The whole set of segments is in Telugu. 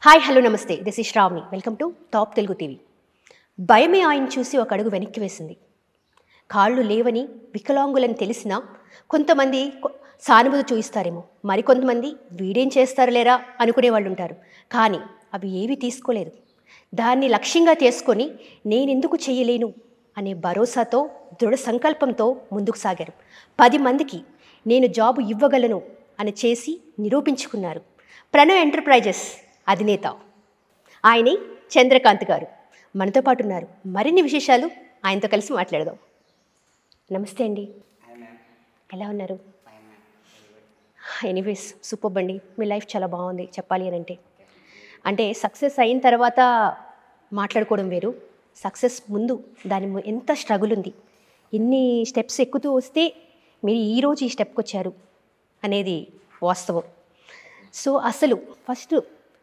హాయ్ హలో నమస్తే this is Shravani welcome to top Telugu TV భయమే ఆయన చూసి ఒక అడుగు వెనక్కి వేసింది కాళ్ళు లేవని వికలాంగులని తెలిసినా కొంతమంది కొ- సానుభూతి చూయిస్తారేమో మరికొంతమంది వీడేం చేస్తారు లేరా అనుకునే వాళ్ళు ఉంటారు కానీ అవి ఏవి తీసుకోలేదు దాన్ని లక్ష్యంగా చేసుకొని నేనెందుకు చేయలేను అనే భరోసాతో దృఢ సంకల్పంతో ముందుకు సాగారు పది మందికి నేను జాబు ఇవ్వగలను అని చేసి నిరూపించుకున్నారు ప్రణవ్ ఎంటర్ప్రైజెస్ అధినేత ఆయనే చంద్రకాంత్ గారు మనతో పాటు ఉన్నారు మరిన్ని విశేషాలు ఆయనతో కలిసి మాట్లాడదాం నమస్తే అండి హాయ్ మ్యామ్ ఎలా ఉన్నారు fine ma'am very good anyways super అండి మీ లైఫ్ చాలా బాగుంది చెప్పాలి అని అంటే అంటే సక్సెస్ అయిన తర్వాత మాట్లాడుకోవడం వేరు సక్సెస్ ముందు దాని ము- ఎంత స్ట్రగుల్ ఉంది ఎన్ని స్టెప్స్ ఎక్కుతూ వస్తే మీరు ఈరోజు ఈ స్టెప్కి వచ్చారు అనేది వాస్తవం సో అసలు ఫస్ట్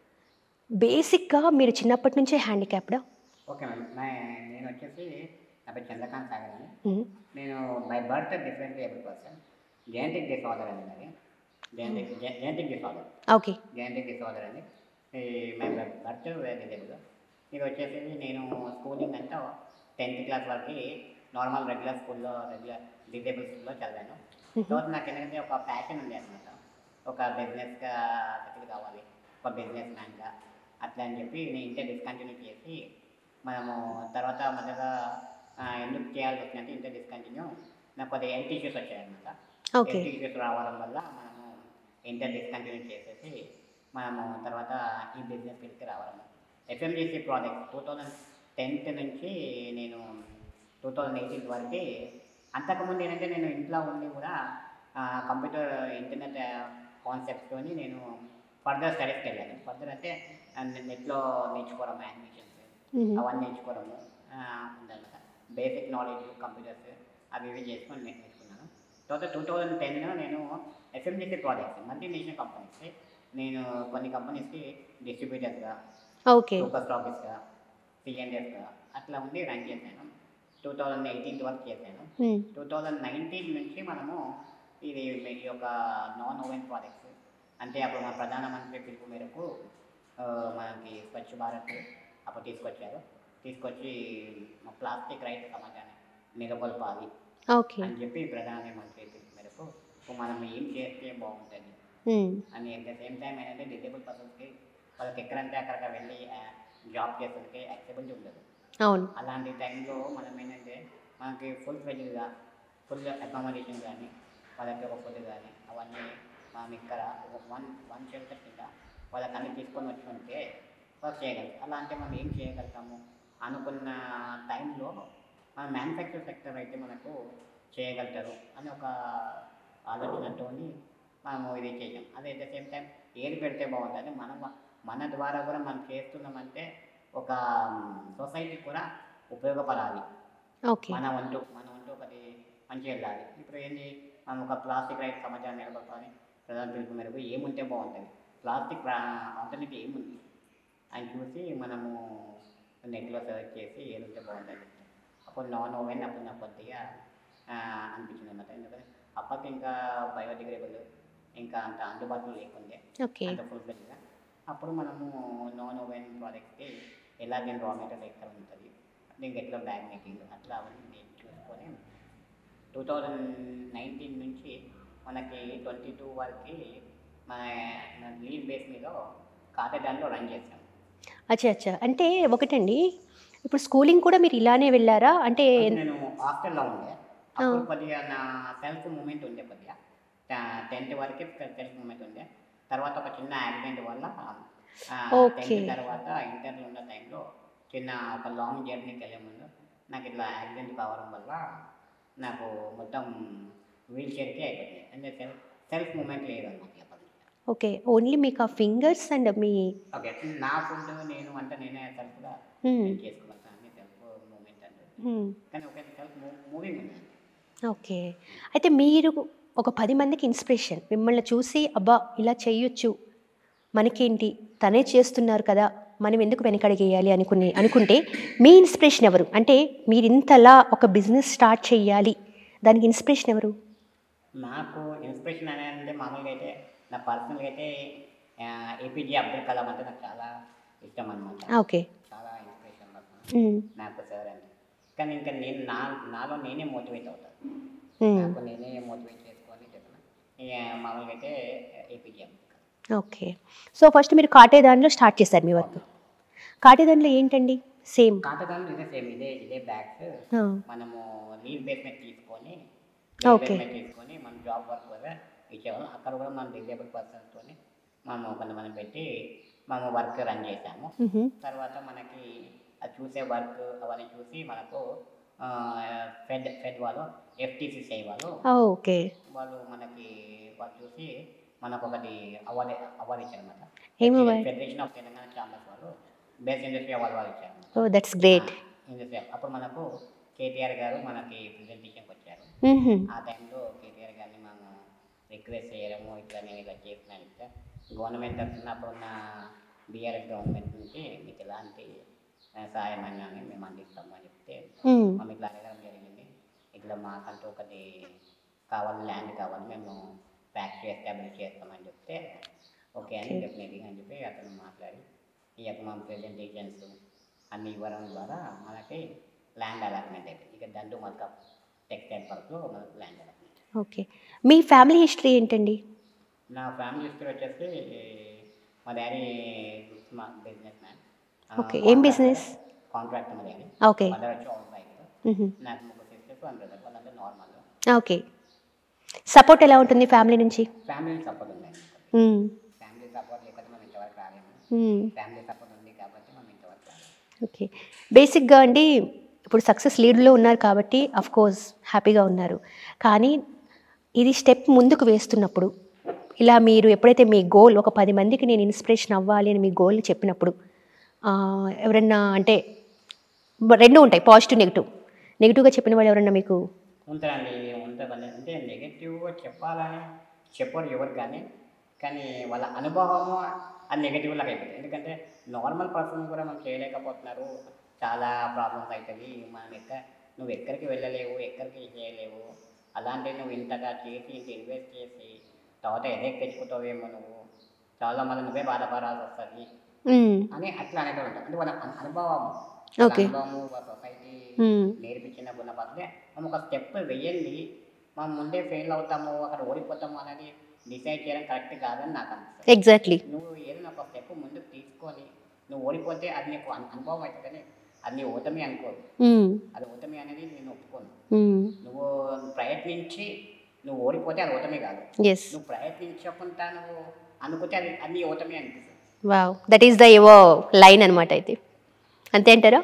బేసిక్గా మీరు చిన్నప్పటి నుంచే హ్యాండిక్యాప్డా ఓకే మ్యామ్ మై నేను వచ్చేసి నా పేరు చంద్రకాంత్ సాగర్ అని నేను by birth differently able person genetic disorder అండి మరి genetic genetic disorder okay genetic disorder అండి ఈ మై బర్త్ డిజేబుల్ ఇది వచ్చేసి నేను స్కూలింగ్ అంతా టెన్త్ క్లాస్ వరకు నార్మల్ రెగ్యులర్ స్కూల్లో రెగ్యులర్ డిజేబుల్ స్కూల్లో చదివాను తర్వాత నాకు ఎందుకంటే ఒక ప్యాషన్ ఉంది అనమాట ఒక బిజినెస్గా సెటిల్ కావాలి ఒక బిజినెస్ మ్యాన్గా అట్లా అని చెప్పి నేను ఇంటర్ డిస్కంటిన్యూ చేసి మనము తర్వాత మొదగా ఆ, ఎందుకు చేయాల్సి వచ్చిందంటే ఇంటర్ డిస్కంటిన్యూ నాకు కొద్దిగా హెల్త్ ఇష్యూస్ వచ్చాయన్నమాట ఓకే హెల్త్ ఇష్యూస్ రావడం వల్ల మనము ఇంటర్ డిస్కంటిన్యూ చేసేసి మనము తర్వాత ఈ బిజినెస్ ఫీల్డ్కి రావడము FMGC project two thousand tenth నుంచి నేను టూ థౌజండ్ ఎయిటీన్ వరకు అంతకుముందు ఏంటంటే నేను ఇంట్లో ఉండి కూడా కంప్యూటర్ ఇంటర్నెట్ కాన్సెప్ట్తోని నేను ఫర్దర్ స్టడీస్కి వెళ్ళాను ఫర్దర్ అంటే నెట్లో నేర్చుకోవడం యానిమేషన్స్ అవన్నీ నేర్చుకోవడము ఉందన్నమాట బేసిక్ నాలెడ్జ్ కంప్యూటర్స్ అవి ఇవి చేసుకొని నేను నేర్చుకున్నాను తర్వాత టూ థౌజండ్ టెన్లో నేను ఎఫ్ఎంజీసీ ప్రాజెక్ట్స్ మల్టీనేషనల్ కంపెనీస్కి నేను కొన్ని కంపెనీస్కి డిస్ట్రిబ్యూటర్స్గా ఓకే సూపర్ స్టాఫీస్గా సిఎన్ఎస్గా అట్లా ఉండి రన్ చేశాను టూ థౌజండ్ ఎయిటీన్ వరకు చేశాను టూ థౌజండ్ నైన్టీన్ నుంచి మనము ఇది ఈ యొక్క నాన్ ఓవెన్ ప్రాజెక్ట్స్ అంటే అప్పుడు మన ప్రధానమంత్రి పిలుపు మేరకు ఆ, మనకి స్వచ్ఛ భారత్ అప్పుడు తీసుకొచ్చారు తీసుకొచ్చి మా ప్లాస్టిక్ రైట్ సమాజాన్ని నెలకొల్పాలి ఓకే అని చెప్పి ప్రధానమంత్రి పిలుపు మేరకు ఇప్పుడు మనం ఏం చేస్తే బాగుంటుంది అని అట్ ద సేమ్ టైం ఏంటంటే డిజేబుల్ పర్సన్స్కి వాళ్ళకి ఎక్కడంటే అక్కడికి వెళ్ళి జాబ్ చేసేందుకు యాక్సెబిలిటీ ఉండదు అవును అలాంటి టైంలో మనం ఏంటంటే మనకి ఫుల్ ఫ్లెజ్గా ఫుల్ అకామిడేషన్ కానీ వాళ్ళకి ఒక ఫుడ్ కానీ అవన్నీ మనం ఇక్కడ ఒక వన్ వన్ షెల్టర్ కింద వాళ్ళకి అన్ని తీసుకొని వచ్చి ఉంటే వర్క్ చేయగలుగుతాం అలా అంటే మనం ఏం చేయగలుగుతాము అనుకున్న టైంలో మన మ్యానుఫ్యాక్చర్ సెక్టర్ అయితే మనకు చేయగలుగుతారు అని ఒక ఆలోచనతో మనము ఇది చేసాం అదే అట్ ద సేమ్ టైం ఏది పెడితే బాగుంటుంది మనం మన ద్వారా కూడా మనం చేస్తున్నామంటే ఒక సొసైటీకి కూడా ఉపయోగపడాలి ఓకే మన వంతు మన వంతు ఒకటి మంచి వెళ్ళాలి ఇప్పుడు ఏంటి మనం ఒక ప్లాస్టిక్ రైట్ సమాజాన్ని నిలబెట్టాలి ప్రధాన పిలుపు మేరకు ఏముంటే బాగుంటుంది ప్లాస్టిక్ ఆల్టర్నేటివ్ ఏముంది అని చూసి మనము నెట్లో సెర్చ్ చేసి ఏదుంటే బాగుంటుంది అప్పుడు నాన్ ఓవెన్ అప్పుడు నాకు కొద్దిగా ఆ, అనిపించింది అన్నమాట ఎందుకంటే అప్పటికి ఇంకా బయోడిగ్రేబుల్ ఇంకా అంత అందుబాటులో లేకుండే ఓకే అంత ఫుల్ ఫ్లెజ్గా అప్పుడు మనము నాన్ ఓవెన్ ప్రాజెక్ట్కి ఎలా దీని రా మెటీరియల్ ఎక్కడ ఉంటుంది దీనికి ఎట్లా బ్యాగ్ మేకింగ్ అట్లా అవన్నీ నేను చూసుకొని టూ థౌజండ్ నైన్టీన్ నుంచి మనకి ట్వంటీ టూ వరకు మన లీవ్ బేస్ మీద కాటడాన్లో రన్ చేసాం అచ్చా అచ్చా అంటే ఒకటండి ఇప్పుడు స్కూలింగ్ కూడా మీరు ఇలానే వెళ్ళారా అంటే నేను హాస్టల్లో ఉండే అప్పుడు కొద్దిగా నా సెల్ఫ్ మూమెంట్ ఉండే కొద్దిగా టెన్త్ వరకు సెల్ఫ్ మూమెంట్ ఉండే తర్వాత ఒక చిన్న యాక్సిడెంట్ వల్ల Okay. టెన్త్ తర్వాత ఇంటర్లో ఉన్న టైంలో చిన్న ఒక లాంగ్ జర్నీకి వెళ్ళే ముందు నాకు ఇట్లా యాక్సిడెంట్ కావడం వల్ల నాకు మొత్తం వీల్ చైర్కే అయిపోయింది అంటే సెల్ఫ్ సెల్ఫ్ మూమెంట్ లేదన్నమాట అప్పటి నుంచి. ఓకే ఓన్లీ మీకు ఆ ఫింగర్స్ అండ్ మీ ఓకే నా ఫుడ్ నేను అంటే నేనే సెల్ఫ్గా Hmm. చేసుకున్నాను అన్ని సెల్ఫ్ మూమెంట్ అంటే Hmm. కానీ ఒక సెల్ఫ్ మూవింగ్ ఉంది ఓకే అయితే మీరు ఒక పది మందికి ఇన్స్పిరేషన్ మిమ్మల్ని చూసి అబ్బా ఇలా చేయొచ్చు మనకేంటి తనే చేస్తున్నారు కదా మనం ఎందుకు వెనకడిగేయాలి అనుకుని అనుకుంటే మీ ఇన్స్పిరేషన్ ఎవరు అంటే మీరు ఇంతలా ఒక బిజినెస్ స్టార్ట్ చేయాలి దానికి ఇన్స్పిరేషన్ ఎవరు నాకు ఇన్స్పిరేషన్ అనేది మామూలుగా అయితే నా పర్సనల్గా అయితే ఏపీజే అబ్దుల్ కలాం అంటే నాకు చాలా ఇష్టం అనమాట ఓకే చాలా ఇన్స్పిరేషన్ నాకు మ్మ్. నాకు సార్ అంటే కానీ ఇంకా నేను నా నాలో నేనే మోటివేట్ అవుతాను మ్మ్. నాకు నేనే మోటివేట్ చేసుకొని చెప్తాను ఇక మామూలుగా అయితే APJ Abdul Kalam okay so first మీరు కాటేదానిలో స్టార్ట్ చేశారు మీ వర్క్ కాటేదానిలో ఏంటండి సేమ్ కాటకాలు ఇదే సేమ్ ఇదే ఇదే బ్యాగ్స్ మనము లీవ్ బేస్ మీద తీసుకొని Okay. బేస్ మీద తీసుకొని మనం జాబ్ వర్క్ కూడా ఇచ్చేవాళ్ళం అక్కడ కూడా మనం డిజేబుల్ పర్సన్స్తో మనము కొంతమంది పెట్టి మనము వర్క్ రన్ చేసాము తర్వాత మనకి అది చూసే వర్క్ అవన్నీ చూసి మనకు ఫెడ్ ఫెడ్ వాళ్ళు ఎఫ్టీసీసీ వాళ్ళు ఓకే వాళ్ళు మనకి వాళ్ళు చూసి మనకు ఒకటి అవార్డు అవార్డు ఇచ్చారు అనమాట ఏం award? Federation of Telangana chambers వాళ్ళు బెస్ట్ ఇండస్ట్రీ అవార్డు వాళ్ళు ఇచ్చారు ఓ దట్స్ గ్రేట్ ఇండస్ట్రీ అప్పుడు మనకు కేటీఆర్ గారు మనకి ప్రెజెంటేషన్కి వచ్చారు ఆ టైంలో కేటీఆర్ గారిని మనం రిక్వెస్ట్ చేయడము ఇట్లా నేను ఇలా చేస్తున్నాను ఇట్లా గవర్నమెంట్ తరఫున అప్పుడున్న బీఆర్ఎస్ గవర్నమెంట్ నుంచి మీకు ఎలాంటి ఆ, సహాయం అయినా అని మేము అందిస్తాము అని చెప్తే మేము ఇట్లా అడగడం జరిగింది ఇట్లా మాకంటూ ఒకటి కావాలి ల్యాండ్ కావాలి మేము ఫ్యాక్టరీ ఎస్టాబ్లిష్ చేస్తామని చెప్తే ఓకే అని Okay. డెఫినెట్గా అని చెప్పి అతను మాట్లాడి ఈ యొక్క మా ప్రెజెంటేషన్స్ అన్ని ఇవ్వడం ద్వారా మనకి ల్యాండ్ అలాట్మెంట్ అయితే ఇక దండు మనకు టెక్స్టైల్ పార్క్లో మనకు ల్యాండ్ అలాట్మెంట్ ఓకే మీ ఫ్యామిలీ హిస్టరీ ఏంటండి నా ఫ్యామిలీ హిస్టరీ వచ్చేసి మా డాడీ మా బిజినెస్ మ్యాన్ Okay, ఏం business? కాంట్రాక్ట్ మా డాడీ ఓకే మదర్ వచ్చి హౌస్ వైఫ్ నాకు ముగ్గురు సిస్టర్స్ వన్ బ్రదర్ వాళ్ళంతా నార్మల్ ఓకే సపోర్ట్ ఎలా ఉంటుంది ఫ్యామిలీ నుంచి ఫ్యామిలీ సపోర్ట్ ఉంది మ్మ్. ఫ్యామిలీ సపోర్ట్ లేకపోతే మనం ఇంతవరకు రాలేము మ్మ్. ఫ్యామిలీ సపోర్ట్ ఉంది కాబట్టి మనం ఇంతవరకు రాలేము ఓకే బేసిక్గా అండి ఇప్పుడు సక్సెస్ లీడ్లో ఉన్నారు కాబట్టి అఫ్ కోర్స్ హ్యాపీగా ఉన్నారు కానీ ఇది స్టెప్ ముందుకు వేస్తున్నప్పుడు ఇలా మీరు ఎప్పుడైతే మీ గోల్ ఒక పది మందికి నేను ఇన్స్పిరేషన్ అవ్వాలి అని మీ గోల్ చెప్పినప్పుడు ఆ, ఎవరన్నా అంటే బ- రెండు ఉంటాయి పాజిటివ్ నెగిటివ్ నెగిటివ్గా చెప్పిన వాళ్ళు ఎవరన్నా మీకు ఉంటుందండి ఉంటుంది అంటే నెగిటివ్గా చెప్పాలని చెప్పరు ఎవరు కానీ కానీ వాళ్ళ అనుభవము అది నెగిటివ్ లాగా అయిపోతుంది ఎందుకంటే నార్మల్ పర్సన్ కూడా మనం చేయలేకపోతున్నారు చాలా ప్రాబ్లమ్స్ అవుతుంది మనం ఎక్క నువ్వు ఎక్కడికి వెళ్ళలేవు ఎక్కడికి చేయలేవు అలాంటివి నువ్వు ఇంతగా చేసి ఇంత ఇన్వెస్ట్ చేసి తర్వాత ఎదెక్ తెచ్చుకుంటావేమో నువ్వు చాలా మంది నువ్వే బాధపడాల్సి వస్తుంది మ్మ్. అని అట్లా అనేది ఉంటుంది అంటే వాళ్ళ అను- అనుభవం Okay. అనుభవము వాళ్ళ సొసైటీ మ్మ్. నేర్పించిన గుణపాత్రే మనం ఒక స్టెప్ వెయ్యండి మనం ముందే ఫెయిల్ అవుతాము అక్కడ ఓడిపోతాము అనేది డిసైడ్ చేయడం కరెక్ట్ కాదని నాకు అనిపిస్తుంది ఎగ్జాక్ట్లీ నువ్వు ఏదైనా ఒక స్టెప్ ముందుకు తీసుకొని నువ్వు ఓడిపోతే అది నీకు అను- అనుభవం అవుతుంది కానీ అది నీ ఓటమి అనుకోదు మ్మ్. అది ఓటమి అనేది నేను ఒప్పుకోను మ్మ్. నువ్వు ప్రయత్నించి నువ్వు ఓడిపోతే అది ఓటమి కాదు ఎస్ నువ్వు ప్రయత్నించకుండా నువ్వు అనుకుంటే అది అది నీ ఓటమి అనిపిస్తుంది వావ్ దట్ ఈస్ ద ఎవో లైన్ అనమాట అయితే అంతే అంటారా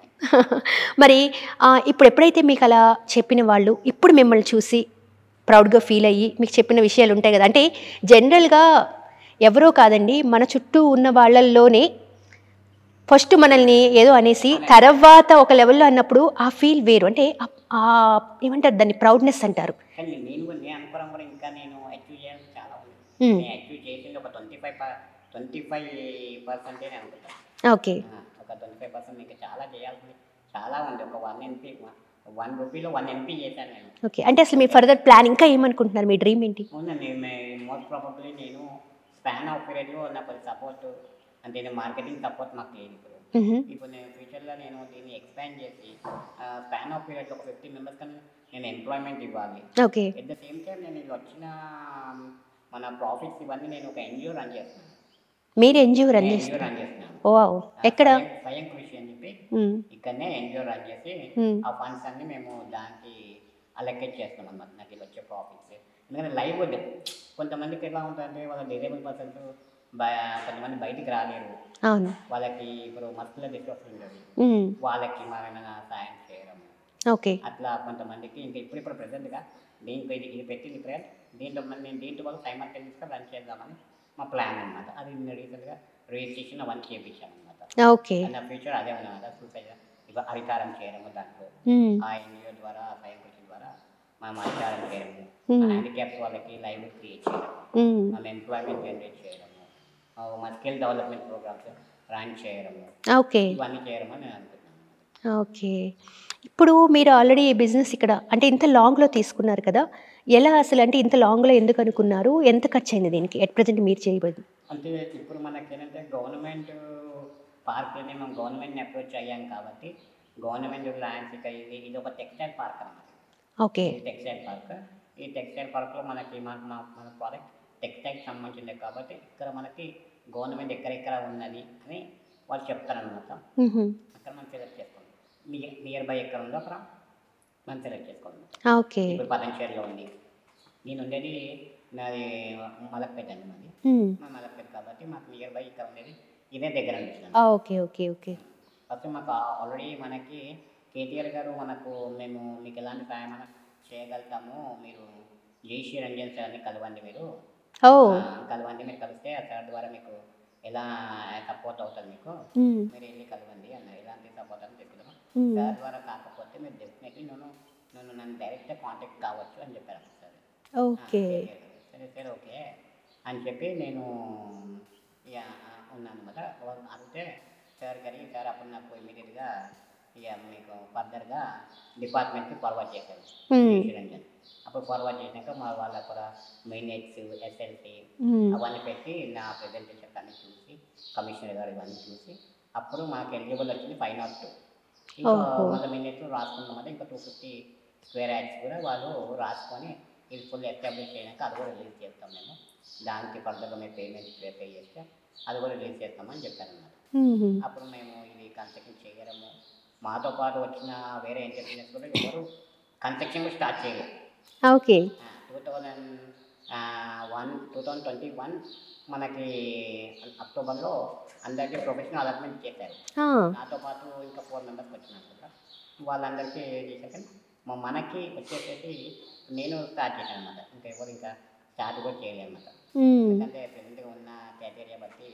మరి ఆ, ఇప్పుడు ఎప్పుడైతే మీకు అలా చెప్పిన వాళ్ళు ఇప్పుడు మిమ్మల్ని చూసి ప్రౌడ్గా ఫీల్ అయ్యి మీకు చెప్పిన విషయాలు ఉంటాయి కదా అంటే జనరల్గా ఎవరో కాదండి మన చుట్టూ ఉన్న వాళ్ళల్లోనే ఫస్ట్ మనల్ని ఏదో అనేసి తర్వాత ఒక లెవెల్లో అన్నప్పుడు ఆ ఫీల్ వేరు అంటే ఆ- ఆ ఏమంటారు దాన్ని ప్రౌడ్నెస్ అంటారు కానీ నేను కూడా నేను అనుకోవడం కూడా ఇంకా నేను అచీవ్ చేయాలని చాలా ఉంది మ్మ్. నేను అచీవ్ చేసింది ఒక ట్వంటీ ఫైవ్ ట్వంటీ ఫైవ్ పర్సెంటే నేను అనుకుంటాను ఓకే ఆ, ఒక ట్వంటీ ఫైవ్ పర్సెంట్ ఇంకా చాలా చేయాల్సింది చాలా ఉంది ఒక వన్ ఎంపీ వన్ రూపీలో వన్ ఎంపీ చేశాను నేను ఓకే అంటే అసలు మీ ఫర్దర్ ప్లాన్ ఇంకా ఏమనుకుంటున్నారు మీ డ్రీమ్ ఏంటి అవునండి మోస్ట్ ప్రాబబ్లీ నేను స్పాన్ ఆఫ్ పీరియడ్లో నాకు సపోర్ట్ అంటే నేను మార్కెటింగ్ సపోర్ట్ నాకు లేదు ఇప్పుడు మ్హూ. ఇప్పుడు నేను ఫ్యూచర్లో నేను దీన్ని ఎక్స్పాండ్ చేసి స్పాన్ ఆఫ్ పీరియడ్లో ఒక ఫిఫ్టీ మెంబర్స్ కన్నా నేను ఎంప్లాయ్మెంట్ ఇవ్వాలి okay at the same time నేను ఇలా వచ్చిన మన ప్రాఫిట్స్ ఇవన్నీ నేను ఒక ఎన్జిఓ రన్ చేస్తున్నాను మీరు ఎన్జిఓ రన్ ఎన్జిఓ చేస్తారు రన్ చేస్తున్నాను ఓ వావ్. ఎక్కడ స్వయం- స్వయం కృషి అని చెప్పి మ్మ్. ఇక్కడనే ఎన్జిఓ రన్ చేసి మ్మ్. ఆ ఫండ్స్ అన్ని మేము దానికి అలొకేట్ చేస్తాం అన్నమాట నాకు ఇలా వచ్చే ప్రాఫిట్స్ ఎందుకంటే లైవ్ ఉంది కొంతమందికి ఎలా ఉంటుందంటే వాళ్ళ డిజేబుల్ పర్సన్స్ కొంతమంది బయటికి రాలేరు అవును వాళ్ళకి ఇప్పుడు మస్కుల డిస్ట్రక్షన్ ఉంటుంది మ్మ్. వాళ్ళకి మన సాయం చేయడం ఓకే అట్లా కొంతమందికి ఇంకా ఇప్పుడు ఇప్పుడు ప్రజెంట్గా దీంట్లో ఇది ఇది పెట్టింది ఫ్రెండ్ దీంట్లో మళ్ళీ నేను దీంట్లో వల్ల సైమల్టేనియస్గా రన్ చేద్దామని మా ప్లాన్ అనమాట అది నేను రీసెంట్గా రిజిస్ట్రేషన్ అవన్నీ చేయించాను అనమాట ఓకే నా ఫ్యూచర్ అదే ఉన్నమాట సూసైడ్ ఇక హరితారం చేయడము దాంట్లో మ్మ్. ఆ ఎన్జిఓ ద్వారా స్వయం కృషి ద్వారా మనం హరితారం చేయడము Hmm. హ్యాండిక్యాప్స్ వాళ్ళకి లైవ్ క్రియేట్ చేయడం మ్మ్. మనం ఎంప్లాయ్మెంట్ జనరేట్ చేయడము ఆ, మా స్కిల్ డెవలప్మెంట్ ప్రోగ్రామ్స్ రన్ చేయడము ఓకే ఇవన్నీ చేయడం అని నేను అనుకుంటున్నాను ఓకే ఇప్పుడు మీరు ఆల్రెడీ ఈ బిజినెస్ ఇక్కడ అంటే ఇంత లాంగ్లో తీసుకున్నారు కదా ఎలా అసలు అంటే ఇంత లాంగ్లో ఎందుకు అనుకున్నారు ఎంత ఖర్చు అయింది దీనికి ఎట్ ప్రజెంట్ మీరు చేయబోదు అంటే ఇప్పుడు మనకి ఏంటంటే గవర్నమెంట్ పార్క్లోనే మనం గవర్నమెంట్ని అప్రోచ్ అయ్యాం కాబట్టి గవర్నమెంట్ ల్యాండ్స్ ఇక ఇది ఇది ఒక టెక్స్టైల్ పార్క్ అన్నమాట ఓకే ఈ టెక్స్టైల్ పార్క్ ఈ టెక్స్టైల్ పార్క్లో మనకి మన మన- మన ప్రోడక్ట్ టెక్స్టైల్కి సంబంధించింది కాబట్టి ఇక్కడ మనకి గవర్నమెంట్ ఎక్కడెక్కడ ఉన్నది అని వాళ్ళు చెప్తారనమాట మ్హూ. అక్కడ మనం సెలెక్ట్ చేసుకోండి నియర్ నియర్ బై ఎక్కడ ఉందో అక్కడ మనం సెలెక్ట్ చేసుకోండి ఓకే ఇప్పుడు పతంచేరులో ఉంది నేను ఉండేది నాది మలక్పేట అండి మాది మ్. మా మలక్పేట కాబట్టి మాకు నియర్ బై ఇక్కడ ఉండేది ఇదే దగ్గర అనిపిస్తుంది ఆ, ఓకే ఓకే ఓకే ఫస్ట్ మాకు ఆల్రెడీ మనకి కేటీఆర్ గారు మనకు మేము మీకు ఎలాంటి సాయం అయినా చేయగలుగుతాము మీరు జేసీ రంజన్ సార్ని కలవండి మీరు ఓ ఆ, కలవండి మీరు కలిస్తే ఆ సార్ ద్వారా మీకు ఎలా సపోర్ట్ అవుతుంది మీకు మ్. మీరు వెళ్ళి కలవండి అన్నారు ఎలాంటి సపోర్ట్ అని చెప్పినాము మ్. సార్ ద్వారా కాకపోతే మీరు డెఫినెట్లీ నేను నన్ను నన్ను డైరెక్ట్గా కాంటాక్ట్ కావచ్చు అని చెప్పారు సార్ ఓకే సరే సరే ఓకే అని చెప్పి నేను ఇక ఉన్నాను అనమాట అంటే సార్ గారి సార్ అప్పుడు నాకు ఇమీడియట్గా ఇక మీకు ఫర్దర్గా డిపార్ట్మెంట్కి ఫార్వర్డ్ చేశాను మ్. రంజన్ అప్పుడు ఫార్వర్డ్ చేసినాక మా వాళ్ళ కూడా మెయినెట్స్ ఎస్ఎల్సి మ్. అవన్నీ పెట్టి నా ప్రజెంటేషన్ అన్ని చూసి కమిషనర్ గారు ఇవన్నీ చూసి అప్పుడు మాకు ఎలిజిబుల్ వచ్చింది ఫైవ్ నాట్ టూ ఇంకా ఓహో. వంద మినిట్లు రాసుకున్నామంటే ఇంకా టూ ఫిఫ్టీ స్క్వేర్ యాడ్స్ కూడా వాళ్ళు రాసుకొని ఇది ఫుల్ ఎస్టాబ్లిష్ అయినాక అది కూడా రిలీజ్ చేస్తాం మేము దానికి ఫర్దర్గా మేము పేమెంట్ పే పే చేస్తే అది కూడా రిలీజ్ చేస్తామని చెప్పారన్నమాట మ్హూ. అప్పుడు మేము ఇది కన్స్ట్రక్షన్ చేయడము మాతో పాటు వచ్చిన వేరే ఎంటర్ప్రీనర్స్ కూడా ఎవరు కన్స్ట్రక్షన్ కూడా స్టార్ట్ చేయలేదు okay two thousand one two thousand twenty one మనకి అక్టోబర్లో అందరికీ ప్రొఫెషనల్ అలాట్మెంట్ చేశారు ఆ, నాతో పాటు ఇంకా ఫోర్ మెంబర్స్ వచ్చినారు కదా వాళ్ళందరికీ చేశాక మా మనకి వచ్చేసేసి నేను స్టార్ట్ చేశాను అనమాట ఇంకా ఎవరు ఇంకా స్టార్ట్ కూడా చేయలేదు అనమాట మ్. ఎందుకంటే ప్రజెంట్గా ఉన్న క్రైటీరియా బట్టి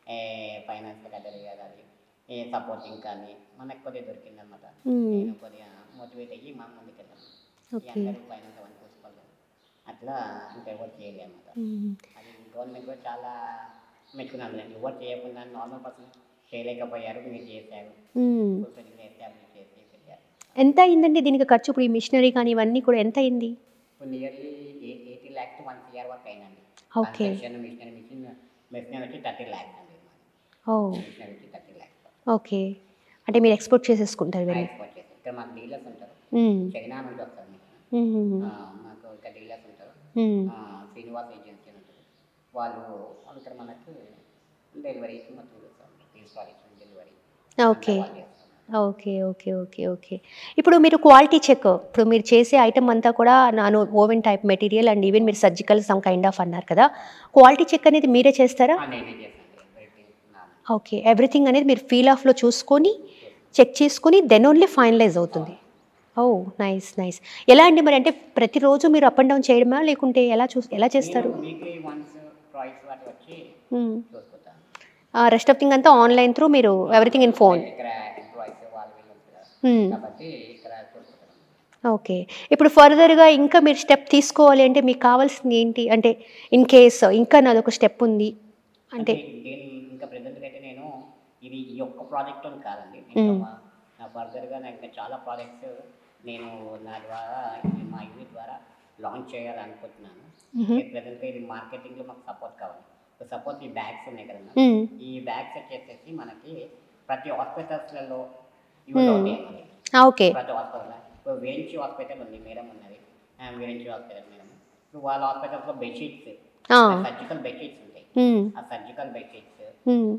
ఫైనాన్స్ క్రైటీరియా కానీ ఏ సపోర్టింగ్ కానీ మనకు కొద్దిగా దొరికింది అనమాట మ్. నేను కొద్దిగా మోటివేట్ అయ్యి మా ముందుకెళ్ళాను ఈ ఓకే అందరూ ఫైనాన్స్ అవన్నీ చూసుకోలేదు అట్లా ఇంకా ఎవరు చేయలేదు అనమాట మ్. అది గవర్నమెంట్ కూడా చాలా మెచ్చుకున్నాను ఎవరు చేయకుండా నార్మల్ పర్సన్ చేయలేకపోయారు మీరు చేశారు మ్. ఫుల్ఫిల్గా ఎస్టాబ్లిష్ చేసి పెట్టారు ఎంత అయిందండి దీనికి ఖర్చు ఇప్పుడు ఈ మిషనరీ కానీ ఇవన్నీ కూడా ఎంత అయింది ఇప్పుడు nearly eighty lakhs one CR వరకు అయిందండి okay construction machinery machine machinery వచ్చి థర్టీ ల్యాక్స్ అండి ఓ మిషనరీ వచ్చి థర్టీ ల్యాక్స్ ఓకే అంటే మీరు ఎక్స్పోర్ట్ చేసేసుకుంటారు ఇవన్నీ ఎక్స్పోర్ట్ చేసి ఇక్కడ మాకు డీలర్స్ ఉంటారు మ్. చైనా నుంచి వస్తారు మీకు మ్. మాకు ఇక్కడ డీలర్స్ ఉంటారు మ్. ఆ, శ్రీనివాస్ ఏజెన్సీ అని ఉంటుంది వాళ్ళు వాళ్ళు ఇక్కడ మనకు డెలివరీ మొత్తం చేస్తారు ఇన్స్టాలేషన్ డెలివరీ ఓకే వాళ్ళు చేస్తారు. ఓకే ఓకే ఓకే ఓకే ఇప్పుడు మీరు క్వాలిటీ చెక్ ఇప్పుడు మీరు చేసే ఐటమ్ అంతా కూడా non woven type material and even మీరు సర్జికల్ సమ్ కైండ్ ఆఫ్ అన్నారు కదా క్వాలిటీ చెక్ అనేది మీరే చేస్తారా ఆ, నేనే చేశాను వెరైటీ నాన్న. ఓకే ఎవ్రీథింగ్ అనేది మీరు ఫీల్ ఆఫ్లో చూసుకొని చెక్ చేసుకొని దెన్ ఓన్లీ ఫైనలైజ్ అవుతుంది ఓ నైస్ నైస్ ఎలా అండి మరి అంటే ప్రతిరోజు మీరు అప్ అండ్ డౌన్ చేయడమా లేకుంటే ఎలా చూ ఎలా చేస్తారు నేను వీక్లీ వన్స్ ప్రైస్ వాటి వచ్చి చూసుకుంటాను రెస్ట్ ఆఫ్ థింగ్ అంతా ఆన్లైన్ త్రూ మీరు ఎవ్రీథింగ్ ఇన్ ఫోన్ ఇక్కడ ఎంప్లాయీస్ వాళ్ళు వీళ్ళు ఉంటారు కదా కాబట్టి ఇక్కడ చూసుకుంటాను ఓకే ఇప్పుడు ఫర్దర్గా ఇంకా మీరు స్టెప్ తీసుకోవాలి అంటే మీకు కావాల్సింది ఏంటి అంటే ఇన్ కేస్ ఇంకా నాదొక స్టెప్ ఉంది అంటే అంటే దీని ఇంకా ప్రజెంట్ అయితే నేను ఇది ఈ ఒక్క ప్రాజెక్ట్ అని కాదండి ఇంకా మ్మ్. మా- నా ఫర్దర్గా నాకు ఇంకా చాలా ప్రాజెక్ట్స్ నేను నా ద్వారా ఇది మా యూనిట్ ద్వారా లాంచ్ చేయాలనుకుంటున్నాను మ్మ్. ప్రజెంట్గా ఇది మార్కెటింగ్లో మాకు సపోర్ట్ కావాలి సపోజ్ ఈ బ్యాగ్స్ ఉన్నాయి కదా మ్మ్. ఈ బ్యాగ్స్ వచ్చేసేసి మనకి ప్రతి హాస్పిటల్స్లలో యూజ్ మ్మ్. అవుతాయి అన్నమాట. ఆ, ఓకే ప్రతి హాస్పిటల్ ఇప్పుడు వేయించి హాస్పిటల్ ఉంది మేడం ఉన్నది ఆ, వేయించి హాస్పిటల్ మేడం ఇప్పుడు వాళ్ళ హాస్పిటల్స్లో బెడ్షీట్స్ ఆ, సర్జికల్ బెడ్షీట్స్ ఉంటాయి మ్మ్. ఆ సర్జికల్ బెడ్షీట్స్ మ్మ్.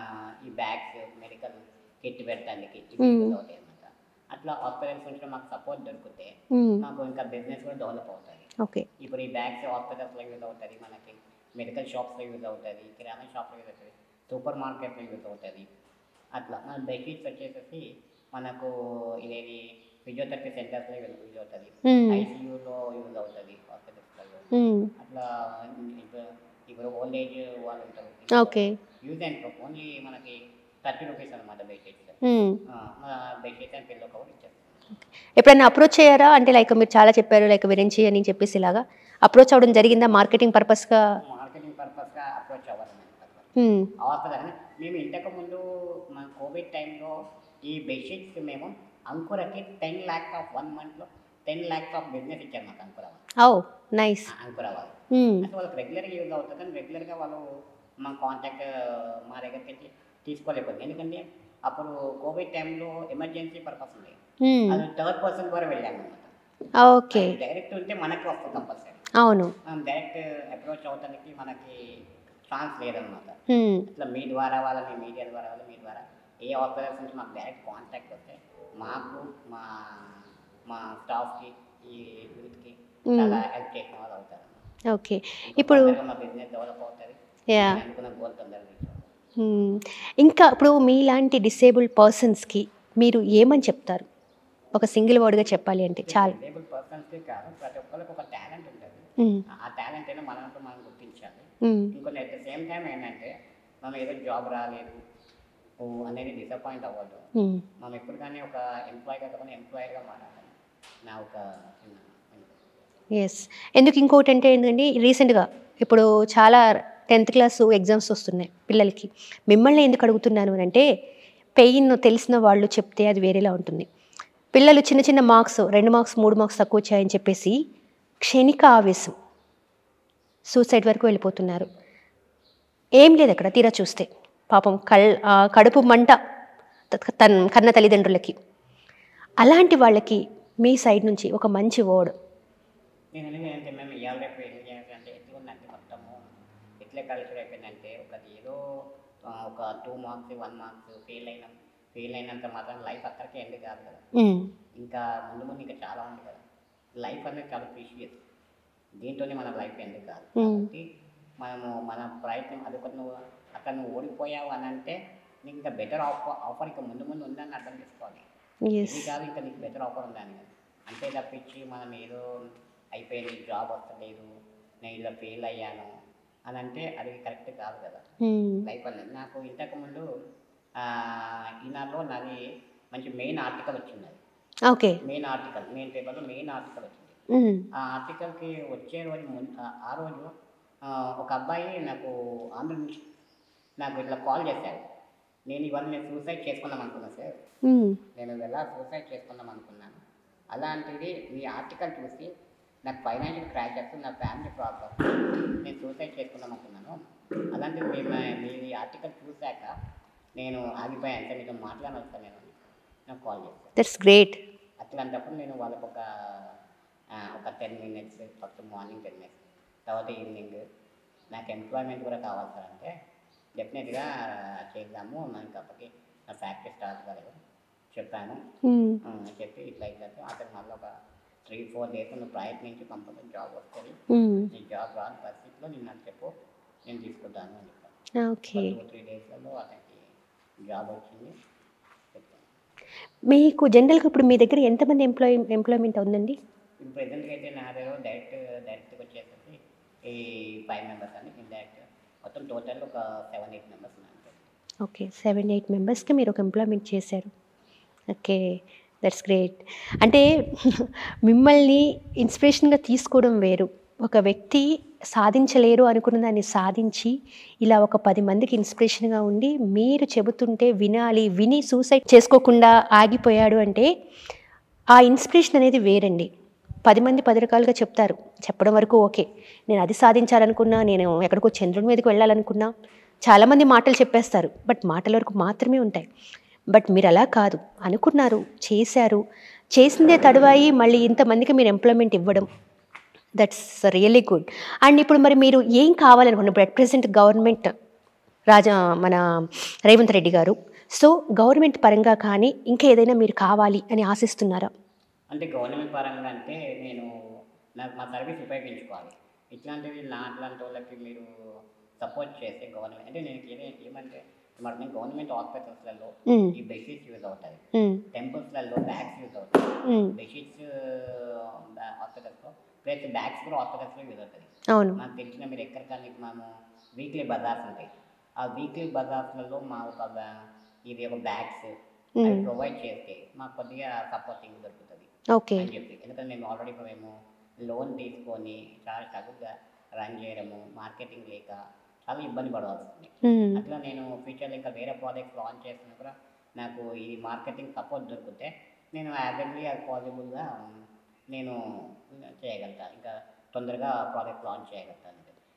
ఈ బ్యాగ్స్ మెడికల్ కిట్ పెట్టడానికి మ్మ్. యూజ్ అవుతాయి అన్నమాట అట్లా హాస్పిటల్స్ నుంచి మాకు సపోర్ట్ దొరికితే మ్మ్. మాకు ఇంకా బిజినెస్ కూడా డెవలప్ అవుతుంది ఓకే ఇప్పుడు ఈ బ్యాగ్స్ హాస్పిటల్స్లో యూజ్ అవుతుంది మనకి మెడికల్ షాప్స్లో యూజ్ అవుతుంది కిరాణా షాప్లో యూజ్ అవుతుంది సూపర్ మార్కెట్లో యూజ్ అవుతుంది అట్లా మన బెడ్షీట్స్ వచ్చేసేసి మనకు ఇదేది ఫిజియోథెరపీ సెంటర్స్లో యూజ్ యూజ్ అవుతుంది మ్మ్. ఐసీయూలో యూజ్ అవుతుంది హాస్పిటల్స్లో మ్మ్. అట్లా ఇప్పుడు ఇప్పుడు ఓల్డ్ ఏజ్ వాళ్ళు ఉంటారు ఓకే యూజ్ అండ్ ఓన్లీ మనకి థర్టీ రూపీస్ అనమాట బెడ్షీట్స్ మ్మ్. మన బెడ్షీట్స్ అండ్ పిల్లో కవర్ ఇచ్చారు ఎప్పుడైనా అప్రోచ్ అయ్యారా అంటే లైక్ మీరు చాలా చెప్పారు లైక్ విరించి అని చెప్పేసి ఇలాగా అప్రోచ్ అవ్వడం జరిగిందా మార్కెటింగ్ పర్పస్గా మార్కెటింగ్ పర్పస్గా అప్రోచ్ అవ్వాలన్నమాట మ్మ్. అవసరం మేము ఇంతకు ముందు మన కోవిడ్ టైంలో ఈ బెడ్షీట్స్ మేము అంకురకి టెన్ ల్యాక్స్ ఆఫ్ వన్ మంత్లో టెన్ ల్యాక్స్ ఆఫ్ బిజినెస్ ఇచ్చారు మాకు అంకుర వాళ్ళు ఓ నైస్ ఆ, అంకుర వాళ్ళు మ్మ్. అంటే వాళ్ళకి రెగ్యులర్గా యూజ్ అవుతుంది కానీ రెగ్యులర్గా వాళ్ళు మా కాంటాక్ట్ మా దగ్గరికి వచ్చి తీసుకోలేకపోయింది ఎందుకంటే అప్పుడు కోవిడ్ టైంలో ఎమర్జెన్సీ పర్పస్ ఉంది మ్మ్. అది థర్డ్ పర్సన్ ద్వారా వెళ్ళాను అనమాట ఓకే డైరెక్ట్ ఉంటే మనకి వస్తుంది కంపల్సరీ అవును మనం డైరెక్ట్ అప్రోచ్ అవడానికి మనకి ఛాన్స్ లేదనమాట మ్మ్. ఇట్లా మీ ద్వారా వాళ్ళని మీడియా ద్వారా వాళ్ళని మీ ద్వారా ఏ హాస్పిటల్స్ నుంచి మాకు డైరెక్ట్ కాంటాక్ట్ వస్తే మాకు మా మా స్టాఫ్కి ఈ యూత్కి మ్మ్. చాలా హెల్ప్ చేసిన వాళ్ళు అవుతారు ఓకే ఇప్పుడు తొందరగా మా బిజినెస్ డెవలప్ అవుతుంది యా నేను అనుకున్న గోల్ తొందరగా reach అవుతుంది. మ్మ్. ఇంకా ఇప్పుడు మీలాంటి డిసేబుల్డ్ పర్సన్స్కి మీరు ఏమని చెప్తారు ఒక సింగిల్ వర్డ్గా చెప్పాలి అంటే చాలా డిసేబుల్ పర్సన్స్కి కాదు ప్రతి ఒక్కరికి ఒక టాలెంట్ ఉంటుంది మ్మ్. ఆ టాలెంట్ అయినా మనకు మనం గుర్తించాలి మ్మ్. ఇంకొన్ని అట్ ద సేమ్ టైం ఏంటంటే మనం ఏదో జాబ్ రాలేదు ఓ అనేది డిసప్పాయింట్ అవ్వద్దు మ్మ్. మనం ఎప్పుడు కానీ ఒక ఎంప్లాయీగా కాకుండా ఎంప్లాయర్గా మారాలి నా ఒక చిన్న ఎస్ ఎందుకు ఇంకోటి అంటే ఏంటంటే రీసెంట్గా ఇప్పుడు చాలా టెన్త్ క్లాస్ ఎగ్జామ్స్ వస్తున్నాయి పిల్లలకి మిమ్మల్ని ఎందుకు అడుగుతున్నాను అని అంటే పెయిన్ తెలిసిన వాళ్ళు చెప్తే అది వేరేలా ఉంటుంది పిల్లలు చిన్న చిన్న మార్క్స్ రెండు మార్క్స్ మూడు మార్క్స్ తక్కువ వచ్చాయని చెప్పేసి క్షణిక ఆవేశం సూసైడ్ వరకు వెళ్ళిపోతున్నారు ఏం లేదు అక్కడ తీరా చూస్తే పాపం కల్ ఆ, కడుపు మంట త- తన్ కన్న తల్లిదండ్రులకి అలాంటి వాళ్ళకి మీ సైడ్ నుంచి ఒక మంచి వర్డ్ నేను అనేది ఏంటంటే మేము ఇవాళ రేపు ఏం చేయాలంటే ఎట్లా ఉందంటే మొత్తము ఎట్లా కల్చర్ అయిపోయిందంటే ఒక ఏదో ఆ, ఒక two marks one marks fail అయినాం ఫెయిల్ అయినంత మాత్రం లైఫ్ అక్కడికే ఎండ్ కాదు కదా మ్మ్. ఇంకా ముందు ముందు ఇంకా చాలా ఉంది కదా లైఫ్ అనేది చాలా ప్రీషియస్ దీంతోనే మన లైఫ్ ఎందుకు కాదు Mm. కాబట్టి మనము మన ప్రయత్నం అది ఒకటి నువ్వు అక్కడ నువ్వు ఓడిపోయావు అని అంటే నీకు ఇంకా బెటర్ ఆఫర్ ఆఫర్ ఇంకా ముందు ముందు ఉందని అర్థం చేసుకోవాలి ఎస్ ఇది కాదు ఇంకా నీకు బెటర్ ఆఫర్ ఉందని అంతే తప్పించి మనం ఏదో అయిపోయింది జాబ్ వస్తలేదు నేను ఇలా ఫెయిల్ అయ్యాను అని అంటే అది కరెక్ట్ కాదు కదా మ్మ్. లైఫ్ అనేది నాకు ఇంతకుముందు ఈనాడులో నాది మంచి మెయిన్ ఆర్టికల్ వచ్చింది అది ఓకే మెయిన్ ఆర్టికల్ మెయిన్ పేపర్లో మెయిన్ ఆర్టికల్ వచ్చింది మ్మ్. ఆ ఆర్టికల్కి వచ్చే రోజు ముం- ఆ- ఆ రోజు ఆ, ఒక అబ్బాయి నాకు ఆంధ్ర నుంచి నాకు ఇట్లా కాల్ చేశాడు నేను ఇవాళ నేను సూసైడ్ చేసుకుందాం అనుకున్నాను సార్ మ్మ్. నేను వెళ్ళా సూసైడ్ చేసుకుందాం అనుకున్నాను అలాంటిది మీ ఆర్టికల్ చూసి నాకు ఫైనాన్షియల్ క్రాషెస్ నా ఫ్యామిలీ ప్రాబ్లం నేను సూసైడ్ చేసుకుందాం అనుకున్నాను అలాంటిది మీ మీ ఆర్టికల్ చూశాక నేను ఆగిపోయాను సార్ మీతో మాట్లాడవచ్చు నేను నాకు కాల్ చేశాను దట్స్ గ్రేట్ అట్లాంటప్పుడు నేను వాళ్ళకు ఒక ఆ, ఒక ten minutes first morning ten minutes తర్వాత ఈవినింగ్ నాకు ఎంప్లాయ్మెంట్ కూడా కావాలి సార్ అంటే డెఫినెట్గా చేద్దాము మనకి అప్పటికి నా ఫ్యాక్టరీ స్టార్ట్ కాలేదు చెప్పాను మ్మ్. ఆ, చెప్పి ఇట్లా ఇట్లా అంటే అతను మళ్ళీ ఒక త్రీ ఫోర్ డేస్ నువ్వు ప్రయత్నించి కంపల్సరీ జాబ్ వస్తుంది మ్మ్. నీ జాబ్ రాని పరిస్థితిలో నేను నాకు చెప్పు నేను తీసుకుంటాను అని చెప్పాను ఓకే టూ త్రీ డేస్లలో అతనికి జాబ్ వచ్చింది చెప్పాను మీకు జనరల్గా ఇప్పుడు మీ దగ్గర ఎంతమంది ఎంప్లాయ్ ఎంప్లాయ్మెంట్ ఉందండి ఇప్పుడు ప్రజెంట్గా అయితే నా దగ్గర డైరెక్ట్ డైరెక్ట్గా వచ్చేసరికి ఈ ఫైవ్ మెంబర్స్ అని ఇండైరెక్ట్ మొత్తం టోటల్ ఒక సెవెన్ ఎయిట్ మెంబర్స్ ఉన్నాయి ఓకే సెవెన్ ఎయిట్ మెంబర్స్కి మీరు ఒక ఎంప్లాయ్మెంట్ చేశారు ఓకే దట్స్ గ్రేట్ అంటే మిమ్మల్ని ఇన్స్పిరేషన్గా తీసుకోవడం వేరు ఒక వ్యక్తి సాధించలేరు అనుకున్న దాన్ని సాధించి ఇలా ఒక పది మందికి ఇన్స్పిరేషన్గా ఉండి మీరు చెబుతుంటే వినాలి విని సూసైడ్ చేసుకోకుండా ఆగిపోయాడు అంటే ఆ ఇన్స్పిరేషన్ అనేది వేరండి పది మంది పది రకాలుగా చెప్తారు చెప్పడం వరకు ఓకే నేను అది సాధించాలనుకున్నా నేను ఎక్కడికో చంద్రుడి మీదకి వెళ్ళాలనుకున్నా చాలామంది మాటలు చెప్పేస్తారు బట్ మాటల వరకు మాత్రమే ఉంటాయి బట్ మీరు అలా కాదు అనుకున్నారు చేశారు చేసిందే తడువాయి మళ్ళీ ఇంతమందికి మీరు ఎంప్లాయ్మెంట్ ఇవ్వడం దట్స్ రియల్లీ గుడ్ అండ్ ఇప్పుడు మరి మీరు ఏం కావాలనుకున్నారు ఇప్పుడు అట్ ప్రెసెంట్ గవర్నమెంట్ రాజా మన రేవంత్ రెడ్డి గారు సో గవర్నమెంట్ పరంగా కానీ ఇంకా ఏదైనా మీరు కావాలి అని ఆశిస్తున్నారా అంటే గవర్నమెంట్ పరంగా అంటే నేను నాకు మా సర్వీస్ ఉపయోగించుకోవాలి ఇట్లాంటివి నా అట్లాంటి వాళ్ళకి మీరు సపోర్ట్ చేస్తే గవర్నమెంట్ అంటే నేను ఏదే- ఏమంటే మరి నేను గవర్నమెంట్ హాస్పిటల్స్లలో మ్మ్. ఈ బెడ్షీట్స్ యూజ్ అవుతాయి మ్మ్. టెంపుల్స్లలో బ్యాగ్స్ యూజ్ అవుతాయి మ్మ్. బెడ్షీట్స్ హాస్పిటల్స్లో ప్లస్ బ్యాగ్స్ కూడా హాస్పిటల్స్లో యూజ్ అవుతుంది అవును నాకు తెలిసిన మీరు ఎక్కడికన్నా మనము వీక్లీ బజార్స్ ఉంటాయి ఆ వీక్లీ బజార్స్లలో మా ఒక బ్యా- ఇది ఒక బ్యాగ్స్ అవి మ్మ్. ప్రొవైడ్ చేస్తే మాకు కొద్దిగా సపోర్టింగ్ దొరుకుతుంది ఓకే అని చెప్పి ఎందుకంటే మేము ఆల్రెడీ ఇప్పుడు మేము లోన్ తీసుకొని చాలా తగుగా రన్ చేయడము మార్కెటింగ్ లేక చాలా ఇబ్బంది పడవలసి ఉంది మ్మ్. అట్లా నేను ఫ్యూచర్లో ఇంకా వేరే ప్రాజెక్ట్స్ లాంచ్ చేస్తున్నా కూడా నాకు ఈ మార్కెటింగ్ సపోర్ట్ దొరికితే నేను యాజెంట్లీ అది పాసిబుల్గా నేను చేయగలుగుతా ఇంకా తొందరగా ప్రాజెక్ట్ లాంచ్ చేయగలుగుతాను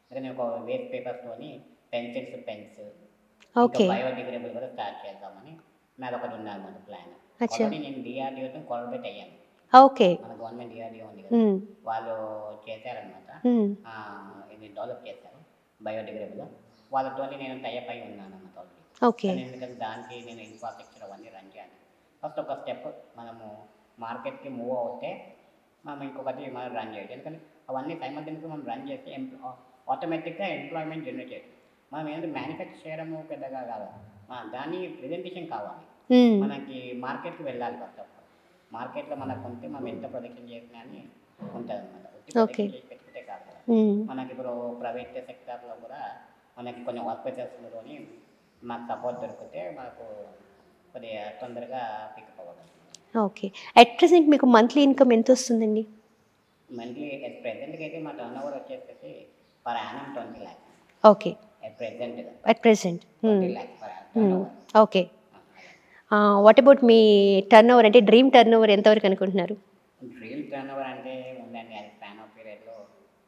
అయితే నేను ఒక వేస్ట్ పేపర్స్తోని పెన్సిల్స్ పెన్స్ ఓకే బయోడిగ్రేడబుల్ కూడా స్టార్ట్ చేద్దామని నాది ఒకటి ఉన్నది మన ప్లాన్ అచ్చా ఆల్రెడీ నేను డిఆర్డిఓతో కొలబెట్ అయ్యాను ఓకే మన గవర్నమెంట్ డిఆర్డిఓ ఉంది కదా మ్మ్. వాళ్ళు చేశారనమాట మ్మ్. ఇది డెవలప్ చేశారు బయోడిగ్రేడబుల్ వాళ్ళతో నేను టైప్ అయి ఉన్నాను అన్నమాట ఆల్రెడీ ఓకే కానీ ఎందుకంటే దానికి నేను ఇన్ఫ్రాస్ట్రక్చర్ అవన్నీ రన్ చేయాలి ఫస్ట్ ఒక స్టెప్ మనము మార్కెట్కి మూవ్ అవుతే మనం ఇంకొకటి మనం రన్ చేయొచ్చు ఎందుకంటే అవన్నీ సైమల్టేనియస్గా మనం రన్ చేస్తే ఎంప్లా ఆటోమేటిక్గా ఎంప్లాయ్మెంట్ జనరేట్ చేయొచ్చు మనం ఏంటంటే మ్యానుఫ్యాక్చర్ చేయడము పెద్దగా కాదు మన దాని ప్రెజెంటేషన్ కావాలి మ్మ్. మనకి మార్కెట్కి వెళ్ళాలి ఫస్ట్ ఆఫ్ ఆల్ మార్కెట్లో మనకు కొంటే మనం ఎంత ప్రొడక్షన్ చేసినా అని ఉంటుంది అనమాట Okay. చేసి పెట్టుకుంటే కాదు కదా మ్మ్. మనకి ఇప్పుడు ప్రైవేట్ సెక్టార్లో కూడా మనకి కొన్ని హాస్పిటల్స్లోని మాకు సపోర్ట్ దొరికితే మనకు కొద్దిగా తొందరగా పికప్ అవ్వగలం ఓకే అట్ ప్రెసెంట్ మీకు మంత్లీ ఇన్కమ్ ఎంత వస్తుందండి మంత్లీ ఎట్ ప్రెసెంట్కి అయితే మా టర్న్ ఓవర్ వచ్చేసి per annum twenty lakhs okay ఎట్ ప్రెసెంట్గా at present twenty lakhs per turnover okay what about మీ టర్న్ ఓవర్ అంటే డ్రీమ్ టర్న్ ఓవర్ ఎంతవరకు అనుకుంటున్నారు డ్రీమ్ టర్న్ ఓవర్ అంటే ఉందండి అది స్పాన్ ఆఫ్ పీరియడ్లో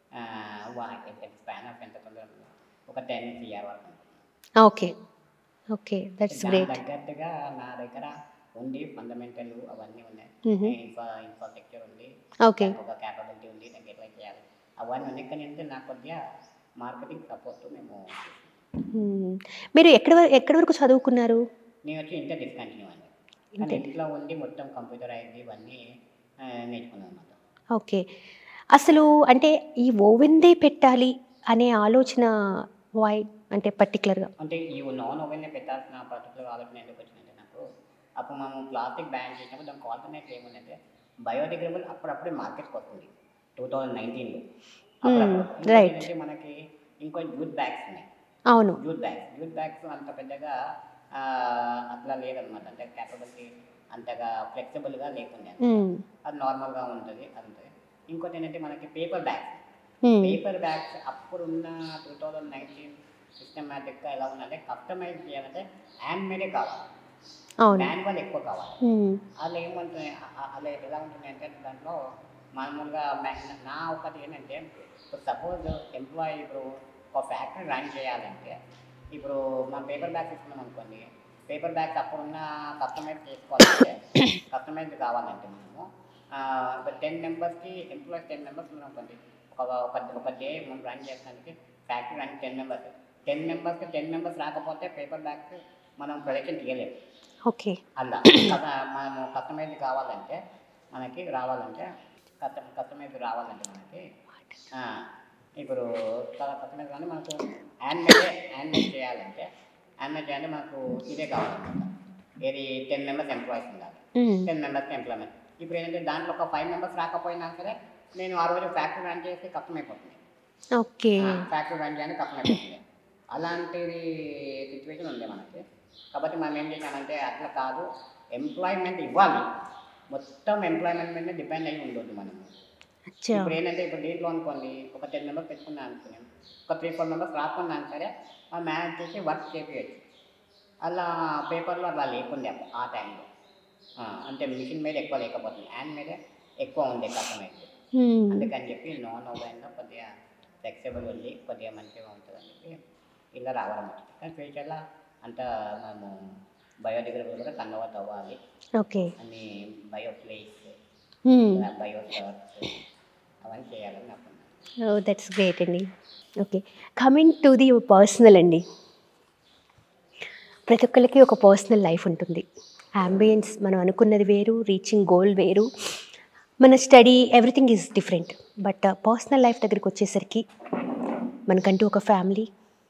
స్పాన్ ఆఫ్ ఎంత తొందరగా ఉందో, ఒక టెన్ సిఆర్ వరకు ఉంటుంది. ఓకే ఓకే దట్స్ దానికి గ్రేట్ తగ్గట్టుగా నా దగ్గర ఉంది ఫండమెంటల్ అవన్నీ ఉన్నాయి Mhm. ఇన్ఫ్రా ఇన్ఫ్రాస్ట్రక్చర్ ఉంది ఓకే ఒక క్యాపబిలిటీ ఉంది నాకు ఎట్లా చేయాలి అవన్నీ ఉన్నాయి కానీ అంటే నాకు కొద్దిగా మార్కెటింగ్ సపోర్ట్ మేము మీరు ఎక్కడి వరకు ఎక్కడి వరకు చదువుకున్నారు నేను వచ్చి ఇంటర్ డిస్కంటిన్యూ అండి కానీ ఇంటర్ ఇంట్లో ఉండి మొత్తం కంప్యూటర్ అయింది ఇవన్నీ ఆ, నేర్చుకున్నాను అనమాట ఓకే అసలు అంటే ఈ ఓవెన్దే పెట్టాలి అనే ఆలోచన వై అంటే పర్టికులర్గా అంటే ఈ నాన్ ఓవెన్నే పెట్టాల్సిన పర్టికులర్ ఆలోచన ఎందుకు వచ్చిందంటే నాకు అప్పుడు మనం ప్లాస్టిక్ బ్యాన్ చేసినప్పుడు దానికి ఆల్టర్నేట్ ఏముందంటే బయోడిగ్రేడబుల్ అప్పుడప్పుడే మార్కెట్కి వస్తుంది టూ థౌజండ్ నైన్టీన్లో right. మనకి ఇంకో జూట్ బ్యాగ్స్ ఉన్నాయి అవును జూట్ బ్యాగ్స్ జూట్ బ్యాగ్స్ అంత పెద్దగా ఆ, అట్లా లేదనమాట అంటే క్యాపబిలిటీ అంతగా ఫ్లెక్సిబుల్గా లేకుండా మ్మ్. అది నార్మల్గా ఉంటుంది అది ఉంటుంది ఇంకోటి ఏంటంటే మనకి పేపర్ బ్యాగ్స్ మ్మ్. పేపర్ బ్యాగ్స్ అప్పుడున్న టూ థౌజండ్ నైన్టీన్ సిస్టమేటిక్గా ఎలా ఉందంటే కస్టమైజ్ చేయాలంటే హ్యాండ్ మేడే కావాలి అవును మాన్యువల్ ఎక్కువ కావాలి మ్మ్. అలా ఏముంటుంది అలా ఎలా ఉంటుంది అంటే దాంట్లో మామూలుగా మా- నా ఒకటి ఏంటంటే ఇప్పుడు సపోజ్ ఎంప్లాయీ ఇప్పుడు ఒక ఫ్యాక్టరీ రన్ చేయాలంటే ఇప్పుడు మనం పేపర్ బ్యాగ్స్ ఇస్తున్నాం అనుకోండి పేపర్ బ్యాగ్స్ అప్పుడున్న కస్టమైజ్ చేసుకోవాలంటే కస్టమైజ్ కావాలంటే మనము ఒక టెన్ మెంబర్స్కి ఎంప్లాయీస్ టెన్ మెంబర్స్ ఉన్నాం అనుకోండి ఒక ఒక ఒక డే మనం రన్ చేసడానికి factory run ten members ten మెంబర్స్కి టెన్ మెంబర్స్ రాకపోతే పేపర్ బ్యాగ్స్ మనం ప్రొడక్షన్ చేయలేము ఓకే అలా కథ మనము కస్టమైజ్ కావాలంటే మనకి రావాలంటే కస్ట కస్టమైజ్ రావాలంటే మనకి ఆ, ఇప్పుడు కస్టమైజ్ కానీ మనకు హ్యాండ్మేడ్ హ్యాండ్మేడ్ చేయాలంటే హ్యాండ్మేడ్ చేయాలంటే మనకు ఇదే కావాలన్నమాట ఏది టెన్ మెంబర్స్ ఎంప్లాయీస్ ఉండాలి మ్మ్. టెన్ మెంబర్స్కి ఎంప్లాయ్మెంట్ ఇప్పుడు ఏంటంటే దాంట్లో ఒక ఫైవ్ మెంబర్స్ రాకపోయినా సరే నేను ఆ రోజు ఫ్యాక్టరీ రన్ చేసి కష్టమైపోతుంది ఓకే ఫ్యాక్టరీ రన్ చేయాలని కష్టమైపోతుంది అలాంటిది సిచ్యువేషన్ ఉంది మనకి కాబట్టి మనం ఏం చేసామంటే అట్లా కాదు ఎంప్లాయ్మెంట్ ఇవ్వాలి మొత్తం ఎంప్లాయ్మెంట్ మీద డిపెండ్ అయ్యి ఉండొద్దు మనము అచ్చా ఇప్పుడు ఏంటంటే ఇప్పుడు దీంట్లో అనుకోండి ఒక టెన్ మెంబర్స్ పెట్టుకున్నాం అనుకున్నాం ఒక త్రీ ఫోర్ మెంబర్స్ రాకున్నా సరే మనం మేనేజ్ చేసి వర్క్ చేపించచ్చు అలా పేపర్లో అలా లేకుండే అప్పుడు ఆ టైంలో అంటే మిషన్ మీద ఎక్కువ లేకపోతుంది హ్యాండ్ మీద ఎక్కువ ఉండే కస్టమైజ్ మ్మ్. అందుకని చెప్పి నాన్ ఓవెన్లో కొద్దిగా ఫ్లెక్సిబుల్ ఉంది కొద్దిగా మంచిగా ఉంటుంది అని చెప్పి ఇలా రావడం వచ్చింది కానీ ఫ్యూచర్లో అంతా మనము బయోడిగ్రేడబుల్ కూడా కన్వర్ట్ అవ్వాలి ఓకే అన్ని బయో ప్లేస్ మ్మ్. బయో సర్చ్ అవన్నీ చేయాలని నాకు ఉంది. ఓ దట్స్ గ్రేట్ అండి okay coming to the personal అండి ప్రతి ఒక్కరికి ఒక పర్సనల్ లైఫ్ ఉంటుంది అంబియన్స్ మనం అనుకున్నది వేరు రీచింగ్ గోల్ వేరు మన study everything is different but personal life దగ్గరికి వచ్చేసరికి మనకంటూ ఒక ఫ్యామిలీ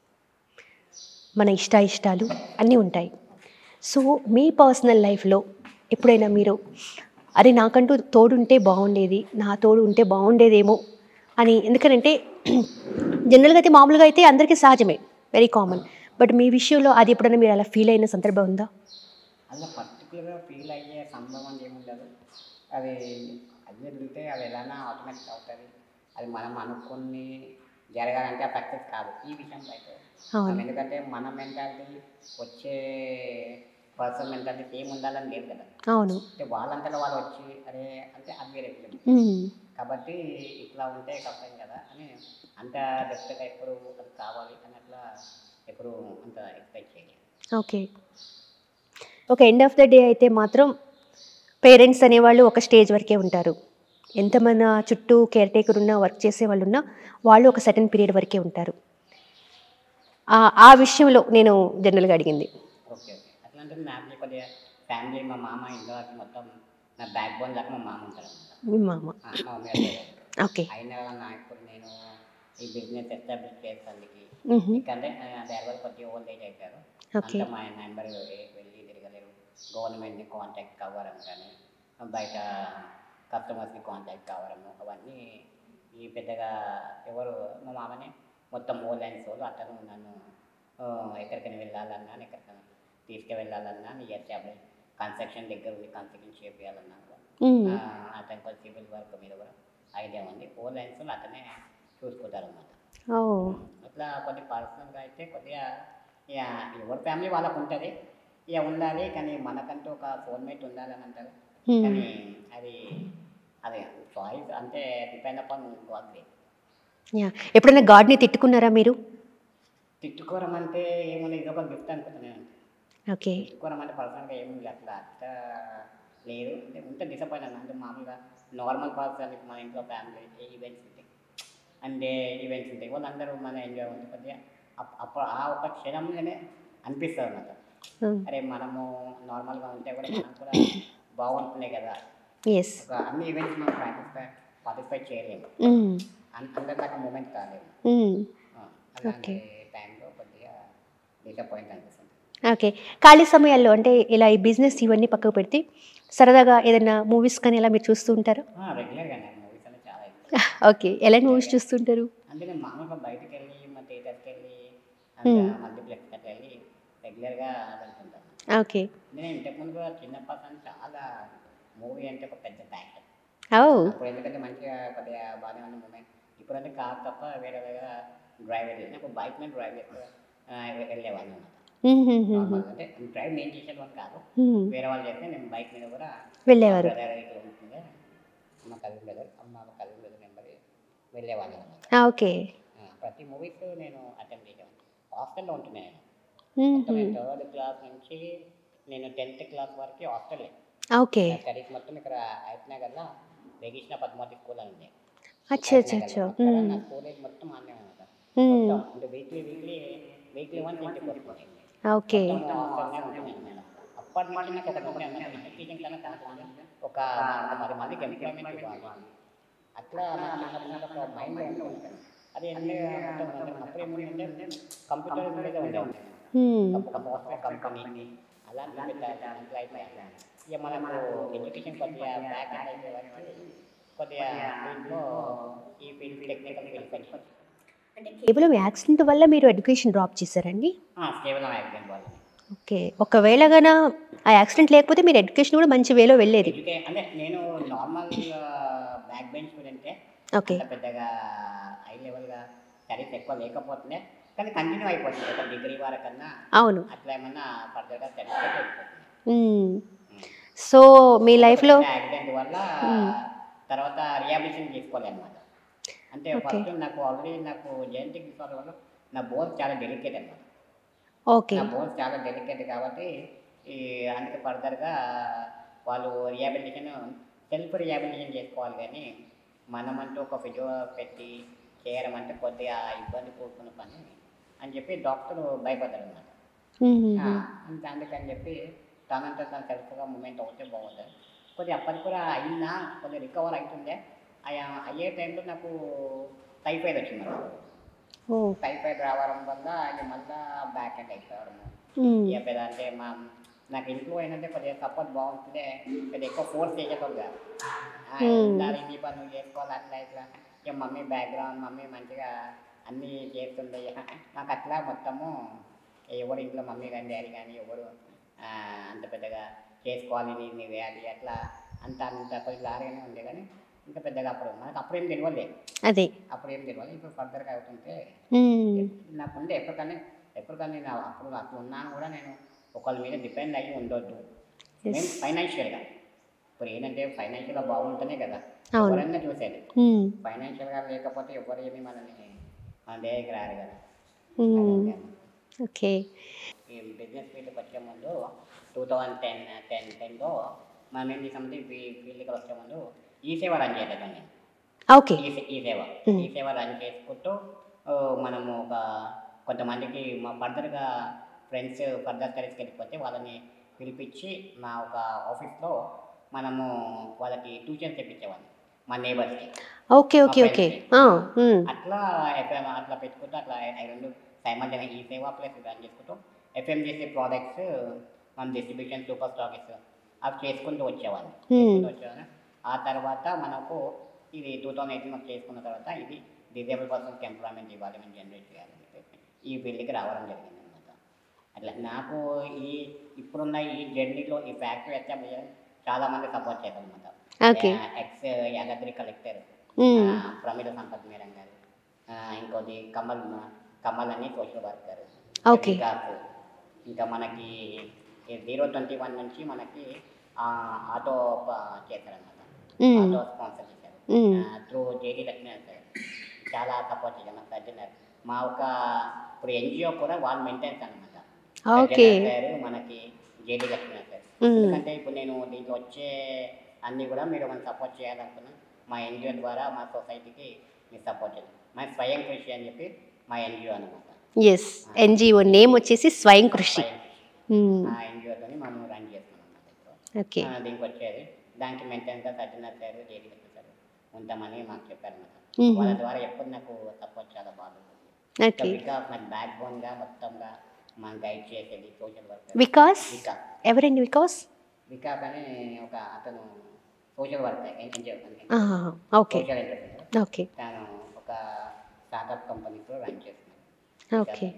మన ఇష్ట ఇష్టాలు అన్నీ ఉంటాయి సో మీ పర్సనల్ లైఫ్లో ఎప్పుడైనా మీరు అరే నాకంటూ తోడుంటే బాగుండేది నా తోడు ఉంటే బాగుండేదేమో అని ఎందుకనంటే జనరల్గా అయితే మామూలుగా అయితే అందరికీ సహజమే వెరీ కామన్ బట్ మీ విషయంలో అది ఎప్పుడైనా మీరు అలా ఫీల్ అయిన సందర్భం ఉందా అలా పర్టికులర్గా ఫీల్ అయ్యే సంభవం ఏముండదు అది అది జరిగితే అది ఎలానా ఆటోమేటిక్ అవుతుంది అది మనం అనుకుని జరగాలంటే ఆ సక్సెస్ కాదు ఈ విషయంలో అయితే అవును మనం ఎందుకంటే మన మెంటాలిటీ వచ్చే పర్సన్ మెంటాలిటీ ఏం ఉండాలని లేదు కదా అవును అంటే వాళ్ళంతలో వాళ్ళు వచ్చి అరే అంటే అది వేరే విషయం మ్మ్. కాబట్టి ఇట్లా ఉంటే కష్టం కదా అని అంత డెప్త్గా ఎప్పుడు అది కావాలి అని అట్లా ఎప్పుడు అంత ఎక్స్పెక్ట్ చేయలేదు ఓకే ఒక ఎండ్ ఆఫ్ ద డే అయితే మాత్రం పేరెంట్స్ అనేవాళ్ళు ఒక స్టేజ్ వరకే ఉంటారు ఎంతమంది చుట్టూ కేర్ టేకర్ ఉన్నా వర్క్ చేసే వాళ్ళు ఉన్నా వాళ్ళు ఒక సర్టన్ పీరియడ్ వరకే ఉంటారు ఆ- ఆ విషయంలో నేను జనరల్గా అడిగింది ఓకే ఓకే అట్లా అంటే నాకు కొద్దిగా ఫ్యామిలీ మా మామ ఇంట్లో మొత్తం నా బ్యాక్ బోన్ దాకా మా మామ ఉంటారు మీ మామ మా మమ్మీ వాళ్ళు లేరు. ఓకే అయినా నా ఇప్పుడు నేను ఈ బిజినెస్ ఎస్టాబ్లిష్ చేసేందుకు మ్హూ. ఎందుకంటే డ్రైవర్ కొద్దిగా ఓల్డ్ ఏజ్ అయిపోయారు ఓకే అంతా మా నెంబర్ వెళ్ళి తిరగలేరు గవర్నమెంట్ని కాంటాక్ట్ అవ్వడం కానీ బయట కస్టమర్స్ని కాంటాక్ట్ అవ్వడము అవన్నీ ఈ పెద్దగా ఎవరు మా మామనే మొత్తం ఓన్లైన్ సోలు అతను నన్ను ఆ, ఎక్కడికైనా వెళ్ళాలన్నా ఎక్కడికైనా తీసుకువెళ్ళాలన్నా నీ ఎస్టాబ్లిష్ కన్స్ట్రక్షన్ దగ్గర ఉండి కన్స్ట్రక్షన్ చేయాలన్నా కూడా మ్. ఆ, అతను కొంచెం సివిల్ వర్క్ మీద కూడా ఐడియా ఉంది ఓన్లైన్స్ అతనే చూసుకుంటారు అన్నమాట ఓ అట్లా కొద్ది పర్సనల్గా అయితే కొద్దిగా ఇక ఎవరి ఫ్యామిలీ వాళ్ళకు ఉంటుంది ఇక ఉండాలి కానీ మనకంటూ ఒక ఫోన్మేట్ ఉండాలని అంటారు మ్. కానీ అది అది చాయిస్ అంటే డిపెండ్ అపాన్ గాడ్ యా ఎప్పుడైనా గాడ్ని తిట్టుకున్నారా మీరు తిట్టుకోవడం అంటే ఏముంది ఇది ఒక గిఫ్ట్ అనుకుంటున్నాను ఓకే తిట్టుకోవడం అంటే పర్సనల్గా ఏముంది అట్లా అట్లా లేదు అంటే ఉంటే డిసప్పాయింట్ అంటే మామూలుగా నార్మల్ పర్సన్ మన ఇంట్లో ఫ్యామిలీ ఈవెంట్స్ ఉంటాయి అంటే ఈవెంట్స్ ఉంటాయి వాళ్ళందరూ మన ఎంజాయ్ ఉంటుంది కొద్దిగా అప్- అప్పుడు ఆ ఒక క్షణంలోనే అనిపిస్తుంది అన్నమాట మ్. అరే మనము నార్మల్గా ఉంటే కూడా మనం కూడా బాగుంటున్నాయి కదా ఎస్ ఒక అన్ని ఈవెంట్స్ మనం పార్టిసిపేట్ పార్టిసిపేట్ చేయలేము మ్. అన్- అందరిదాకా మూమెంట్ కాలేము మ్. ఆ, అలాంటి టైంలో కొద్దిగా డిసప్పాయింట్ అనిపిస్తుంది ఓకే ఖాళీ సమయాల్లో అంటే ఇలా ఈ బిజినెస్ ఇవన్నీ పక్కకు పెడితే సరదాగా ఏదైనా మూవీస్ కానీ ఇలా మీరు చూస్తూ ఉంటారా రెగ్యులర్గా నాకు మూవీస్ అంటే చాలా ఇష్టం ఓకే ఎలాంటి మూవీస్ చూస్తుంటారు అంటే నేను మామూలుగా బయటకు వెళ్ళి మా థియేటర్కి వెళ్ళి Hmm. మల్టీప్లెక్స్ అట్లా వెళ్ళి రెగ్యులర్గా వెళ్తుంటాను ఓకే నేను ఇంతకుముందు కూడా చిన్నప్పటి నుంచి చాలా మూవీ అంటే ఒక పెద్ద ప్యాషన్ ఓ అప్పుడు ఎందుకంటే మంచిగా కొద్దిగా బాగానే ఉన్న మూమెంట్ ఇప్పుడంటే కార్ తప్ప వేరే వేరే డ్రైవ్ వెళ్ళి నాకు బైక్ మీద డ్రైవ్ చేస్తూ వెళ్ళేవాడిని అనమాట నార్మల్ అంటే డ్రైవ్ నేను చేసేవాడిని కాదు వేరే వాళ్ళు చేస్తే నేను బైక్ మీద కూడా వెళ్ళేవారు బ్రదర్ ఇట్లా ఉంటుండే మా కజిన్ బ్రదర్ మా కజిన్ బ్రదర్ నెంబర్ వెళ్ళేవాడిని అనమాట ఆ, ఓకే ఆ, ప్రతి మూవీస్ నేను అటెండ్ చేసేవాడిని హాస్టల్లో ఉంటున్నాను నేను మ్మ్. మొత్తం నేను థర్డ్ క్లాస్ నుంచి నేను టెన్త్ క్లాస్ వరకు హాస్టల్లే ఓకే నా స్టడీస్ మొత్తం ఇక్కడ అయిపోయినా రేగిష్ణ పద్మావతి స్కూల్ అని ఉంది అచ్చా అచ్చా అచ్చా అక్కడ మ్మ్. నా స్కూల్ ఏజ్ మొత్తం ఆనే అనమాట మ్మ్. మొత్తం అంటే వీక్లీ వీక్లీ వీక్లీ వన్ ఇంటికి వస్తుంది ఓకే మొత్తం హాస్టల్నే ఉంటున్నాను నేను. అప్పటి నుంచి నాకు ఒక ఉండే అన్నమాట టీచింగ్ కన్నా కాకుండా ఒక ఒక పది మందికి ఎంప్లాయ్మెంట్ ఇవ్వాలి అట్లా నాకు చిన్నప్పటి నుంచి ఒక మైండ్ ఉంటుంది అది ఏంటంటే మొత్తం అప్పుడు ఏముందంటే కంప్యూటర్ మీద ఉండే మ్మ్. కంపెనీ అలాంటి పెద్ద దాంట్లో అయిపోయాయి ఇక మనకు ఎడ్యుకేషన్ కొద్దిగా బ్యాక్ అయిపోయే వరకు కొద్దిగా దీంట్లో ఈ ఫీల్డ్ టెక్నికల్ ఫీల్డ్ కొంచెం అంటే కేవలం యాక్సిడెంట్ వల్ల మీరు ఎడ్యుకేషన్ డ్రాప్ చేశారండి కేవలం యాక్సిడెంట్ వల్ల ఓకే ఒకవేళ గన ఆ యాక్సిడెంట్ లేకపోతే మీరు ఎడ్యుకేషన్ కూడా మంచి వేలో వెళ్ళేది ఎడ్యుకే అంటే నేను నార్మల్ బ్యాక్ బెంచ్ స్టూడెంటే ఓకే అంత పెద్దగా హై లెవెల్గా స్టడీస్ ఎక్కువ లేకపోతుండే కానీ కంటిన్యూ అయిపోతుంది ఒక డిగ్రీ వరకన్నా అవును అట్లా ఏమన్నా ఫర్దర్గా స్టడీస్ అయిపోతుంది మ్మ్. సో మీ లైఫ్లో యాక్సిడెంట్ వల్ల తర్వాత రిహాబిలిటేషన్ చేసుకోవాలి అనమాట అంటే Okay. ఫస్ట్ నాకు ఆల్రెడీ నాకు జెనెటిక్ డిసార్డర్ వల్ల నా బోన్స్ చాలా డెలికేట్ అనమాట ఓకే నా బోన్స్ చాలా డెలికేట్ కాబట్టి ఈ అందుకే ఫర్దర్గా వాళ్ళు రిహాబిలిటేషన్ సెల్ఫ్ రిహాబిలిటేషన్ చేసుకోవాలి కానీ మనమంటూ ఒక ఫిజియో పెట్టి చేయడం అంటే కొద్దిగా ఇబ్బంది కూడుకున్న పని అని చెప్పి డాక్టర్ భయపడ్డారు అనమాట మ్మ్. ఇంకా అందుకని చెప్పి తనంతా తను సెల్ఫ్గా మూమెంట్ అవుతే బాగుంటుంది కొద్దిగా అప్పటికి కూడా అయినా కొద్దిగా రికవర్ అవుతుండే అయ్యా అయ్యే టైంలో నాకు టైఫాయిడ్ వచ్చింది అన్నమాట. ఓ టైఫాయిడ్ రావడం వల్ల ఇక మళ్ళా బ్యాక్ ఎండ్ అయిపోవడము మ్మ్. ఇక పెద్ద అంటే మా నాకు ఇంట్లో ఏంటంటే కొద్దిగా సపోర్ట్ బాగుంటుందే కొద్దిగా ఎక్కువ ఫోర్స్ చేసేటోళ్ళు కాదు ఆ, Hmm. ఉండాలి నీ పని నువ్వు చేసుకోవాలి అట్లా ఇట్లా ఇక మమ్మీ బ్యాక్గ్రౌండ్ మమ్మీ మంచిగా అన్నీ చేస్తుండే నాకు అట్లా మొత్తము ఎవరు ఇంట్లో మమ్మీ కానీ డాడీ కానీ ఎవరు ఆ, అంత పెద్దగా చేసుకోవాలి నీ నీ వేయాలి అట్లా అంత అంత కొద్ది లారీగానే ఉండే కానీ ఇంకా పెద్దగా అప్పుడు మనకు అప్పుడు ఏం తెలియలేదు అదే అప్పుడు ఏం తెలియదు ఇప్పుడు ఫర్దర్గా అవుతుంటే మ్మ్. నాకు ఉండే ఎప్పటికన్నా ఎప్పటికన్నా నేను అప్పుడు అప్పుడు ఉన్నాను కూడా నేను ఒకళ్ళ మీద డిపెండ్ అయ్యి ఉండొద్దు Yes. నేను ఫైనాన్షియల్గా ఇప్పుడు ఏంటంటే ఫైనాన్షియల్గా బాగుంటేనే కదా అవును. ఎవరైనా చూసేది మ్మ్. ఫైనాన్షియల్గా లేకపోతే ఎవరు ఏమి మనని మన దగ్గరికి రారు కదా మ్మ్. ఓకే ఈ బిజినెస్ ఫీల్డ్కి వచ్చే ముందు టూ థౌజండ్ టెన్ టెన్ టెన్లో మనం ఏం చేసామంటే ఈ ఫీల్డ్కి వచ్చే ముందు ఈ సేవ రన్ చేయలేదు నేను ఓకే ఈ సే- ఈ సేవ ఈ సేవ రన్ చేసుకుంటూ ఆ, మనము ఒక కొంతమందికి మా ఫర్దర్గా ఫ్రెండ్స్ ఫర్దర్ స్టడీస్కి వెళ్ళిపోతే వాళ్ళని పిలిపించి మా ఒక ఆఫీస్లో మనము వాళ్ళకి ట్యూషన్ తెప్పించేవాళ్ళం మా నేబర్స్కి ఓకే ఓకే ఓకే ఆ, మ్మ్. అట్లా ఎఫ్ఎం అట్లా పెట్టుకుంటూ అట్లా ఐ రెండు సైమల్టైన ఈ సేవ ప్లస్ రన్ చేసుకుంటూ ఎఫ్ఎంజీసీ ప్రోడక్ట్స్ మన డిస్ట్రిబ్యూషన్ సూపర్ స్టాకిస్ అవి చేసుకుంటూ వచ్చేవాళ్ళం చేసుకుంటూ వచ్చేవాళ్ళం ఆ తర్వాత మనకు ఇది టూ థౌజండ్ ఎయిటీన్ చేసుకున్న తర్వాత ఇది డిజేబుల్ పర్సన్స్కి ఎంప్లాయ్మెంట్ ఇవ్వాలి మనం జనరేట్ చేయాలని చెప్పేసి ఈ ఫీల్డ్కి రావడం జరిగింది అనమాట అట్లా నాకు ఈ ఇప్పుడున్న ఈ జర్నీలో ఈ ఫ్యాక్టరీ వచ్చే చాలా మంది సపోర్ట్ చేశారు అనమాట ఓకే ఎక్స్ యాదాద్రి కలెక్టర్ మ్మ్. ప్రమిళ సంపత్ మేడం గారు ఆ, ఇంకోటి కమల్ కమల్ అని సోషల్ వర్కర్ Okay. వికాస్ ఇంకా మనకి జీరో ట్వంటీ వన్ నుంచి మనకి ఆ, ఆటో ప- చేశారన్నమాట మ్మ్. ఆటో స్పాన్సర్ చేశారు మ్మ్. త్రూ జేడీ లక్ష్మీ సార్ చాలా సపోర్ట్ చేశారు మాకు సజ్జనార్ మా ఒక ఇప్పుడు ఎన్జిఓ కూడా వాళ్ళు మెయింటెన్స్ అనమాట ఓకే సార్ మనకి జేడీ లక్ష్మీ సార్ మ్మ్. ఎందుకంటే ఇప్పుడు నేను దీంట్లో వచ్చే అన్నీ కూడా మీరు మనం సపోర్ట్ చేయాలనుకున్నా మా ఎన్జిఓ ద్వారా మా సొసైటీకి మీరు సపోర్ట్ చేయాలి మా స్వయం కృషి అని చెప్పి మా ఎన్జిఓ అనమాట ఎస్ ఎన్జిఓ నేమ్ వచ్చేసి స్వయం కృషి స్వయం కృషి మ్మ్. ఆ ఎన్జిఓతో మనం రన్ చేస్తున్నాం అన్నమాట ఇప్పుడు. ఓకే ఆ, దీనికి వచ్చేది దానికి మెయింటెనెన్స్గా సజ్జనాథ్ సార్ జేడీ సార్ ఉంటామని మాకు చెప్పారన్నమాట మ్మ్. వాళ్ళ ద్వారా ఎప్పుడు నాకు సపోర్ట్ చాలా బాగుంటుంది ఓకే వికాస్ నాకు బ్యాక్ బోన్గా మొత్తంగా మా గైడ్ చేసేది సోషల్ వర్కర్ వికాస్ వికాస్ ఎవరండి వికాస్ వికాస్ అని ఒక అతను సోషల్ వర్కర్ ఎన్జిఓ ఆహా, ఓకే సోషల్ ఎంటర్ప్రైనర్ ఓకే తాను ఒక స్టార్టప్ కంపెనీతో రన్ చేస్తున్నాడు ఓకే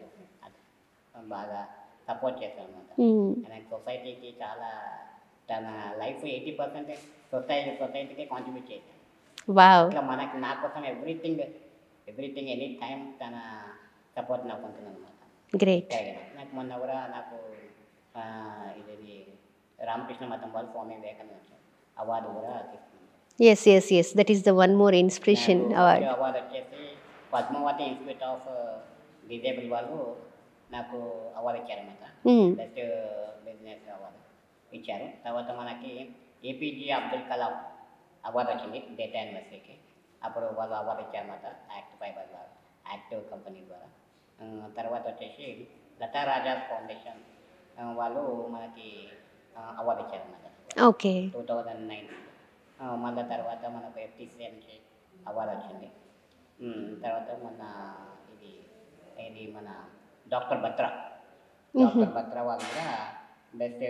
అది బాగా సపోర్ట్ చేస్తాను అనమాట మ్మ్. నాకు సొసైటీకి చాలా తన లైఫ్ ఎయిటీ పర్సెంట్ సొసైటీ సొసైటీకి కాంట్రిబ్యూట్ చేశాను వావ్ ఇట్లా మనకి నా కోసం ఎవ్రీథింగ్ ఎవ్రీథింగ్ ఎనీ టైం తన సపోర్ట్ నాకు ఉంటుంది అనమాట గ్రేట్ నాకు మొన్న కూడా నాకు ఆ, ఇది రామకృష్ణ మతం వాళ్ళు స్వామి వివేకానంద అవార్డు కూడా తీసుకున్నాను yes yes yes that is the one more inspiration award award వచ్చేసి పద్మావతి ఇన్స్టిట్యూట్ ఆఫ్ డిజేబుల్ వాళ్ళు నాకు అవార్డు ఇచ్చారన్నమాట బెస్ట్ బిజినెస్ అవార్డు ఇచ్చారు తర్వాత మనకి ఏపీజే అబ్దుల్ కలాం అవార్డు వచ్చింది డేటా యూనివర్సిటీకి అప్పుడు వాళ్ళు అవార్డు ఇచ్చారన్నమాట యాక్ట్ ఫైబర్ ద్వారా యాక్టివ్ కంపెనీ ద్వారా ఆ, తర్వాత వచ్చేసి లతా రాజా ఫౌండేషన్ ఆ, వాళ్ళు మనకి అవార్డు ఇచ్చారన్నమాట ఓకే టూ థౌజండ్ నైన్ మళ్ళీ తర్వాత మనకు ఎఫ్టీసీ నుంచి అవార్డు వచ్చింది ఉమ్, తర్వాత మన ఇది ఇది మన డాక్టర్ బత్రా డాక్టర్ బత్రా వాళ్ళు కూడా బెస్ట్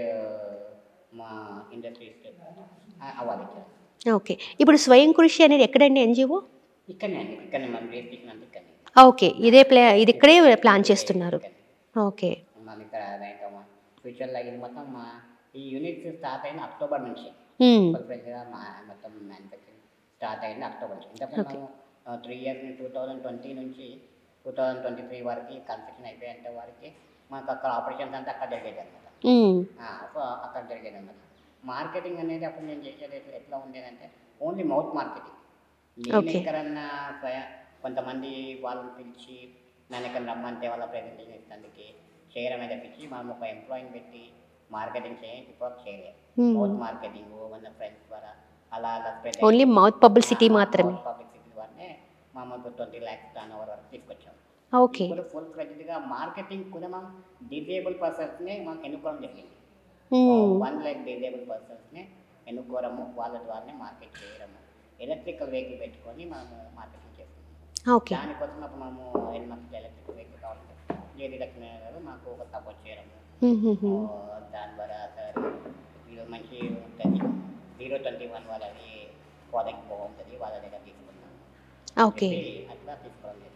మా ఇండస్ట్రీస్ అవార్డు ఇచ్చారు ఓకే ఇప్పుడు స్వయం కృషి అనేది ఎక్కడండి ఎన్జిఓ ఇక్కడనే అండి ఇక్కడనే మనం రిజిస్ట్రేషన్ అంతా ఇక్కడనే ఓకే ఇదే ప్లా ఇది ఇక్కడే ప్లాన్ చేస్తున్నారు ఇక్కడనే. ఓకే మనం ఇక్కడ ఇంకా మా ఫ్యూచర్లో ఇది మొత్తం మా ఈ యూనిట్ స్టార్ట్ అయిన అక్టోబర్ నుంచి మ్మ్. ఫుల్ఫిల్గా మా మొత్తం మ్యానుఫ్యాక్చరింగ్ స్టార్ట్ అయింది అక్టోబర్ నుంచి ఇంతకుముందు Okay. మనం three years two thousand twenty నుంచి టూ థౌజండ్ ట్వంటీ త్రీ వరకు కన్స్ట్రక్షన్ అయిపోయేంత వరకు మనకు అక్కడ ఆపరేషన్స్ అంతా అక్కడ జరిగేది అనమాట మ్మ్. అక్కడ జరిగేది అనమాట మార్కెటింగ్ అనేది అప్పుడు నేను చేసేది ఎట్లా ఎట్లా ఉండేదంటే ఓన్లీ మౌత్ మార్కెటింగ్ నేను Okay. ఎక్కడన్నా స్వయ- కొంతమంది వాళ్ళని పిలిచి నన్ను ఎక్కడ రమ్మంటే వాళ్ళ ప్రెజెంటేషన్ ఇస్తానికి చేయడం అనేది తప్పించి మనం ఒక ఎంప్లాయీని పెట్టి మార్కెటింగ్ చేయ ఇప్పుడు చేయలేదు Hmm. మౌత్ మార్కెటింగ్ మన ఫ్రెండ్స్ ద్వారా అలా అలా spread ఓన్లీ అయ్యి- మౌత్ పబ్లిసిటీ ఆ, మాత్రమే mouth publicity ద్వారానే మామూలు ట్వంటీ ల్యాక్స్ టర్న్ ఓవర్ వరకు తీసుకొచ్చాం ఓకే ఇప్పుడు ఫుల్ గా మార్కెటింగ్ కూడా మనం డిజేబుల్ పర్సన్స్ని మనం ఎన్నుకోవడం జరిగింది మ్మ్. వన్ లైక్ డిజేబుల్ పర్సన్స్ని ఎన్నుకోవడము వాళ్ళ ద్వారానే మార్కెట్ చేయడము ఎలక్ట్రికల్ వెహికల్ పెట్టుకొని మనము మార్కెటింగ్ చేస్తున్నాము ఓకే దానికోసం అప్పుడు మనము ఎన్ని మంత్స్ ఎలక్ట్రికల్ వెహికల్ కావాలంటే జేడి లక్ష్మీ గారు మాకు ఒక సపోర్ట్ చేయడము మ్మ్, మ్మ్, మ్మ్. ఆ, దాని ద్వారా సార్ ఇది మంచి ఉంటుంది జీరో ట్వంటీ వన్ వాళ్ళది ప్రోడక్ట్ బాగుంటుంది వాళ్ళ దగ్గర తీసుకున్నాము ఓకే చెప్పి అట్లా తీసుకోవడం జరిగింది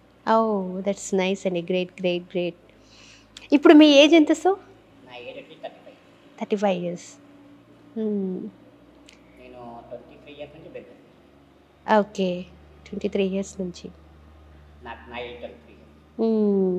ఓ దట్స్ నైస్ అండి గ్రేట్ గ్రేట్ గ్రేట్ ఇప్పుడు మీ ఏజ్ ఎంత సో నా ఏజ్ వచ్చి thirty five thirty five years నేను ట్వంటీ త్రీ ఇయర్స్ నుంచి business okay twenty three years నుంచి నాకు నా ఏజ్ ట్వంటీ త్రీ ఇయర్స్ మ్మ్.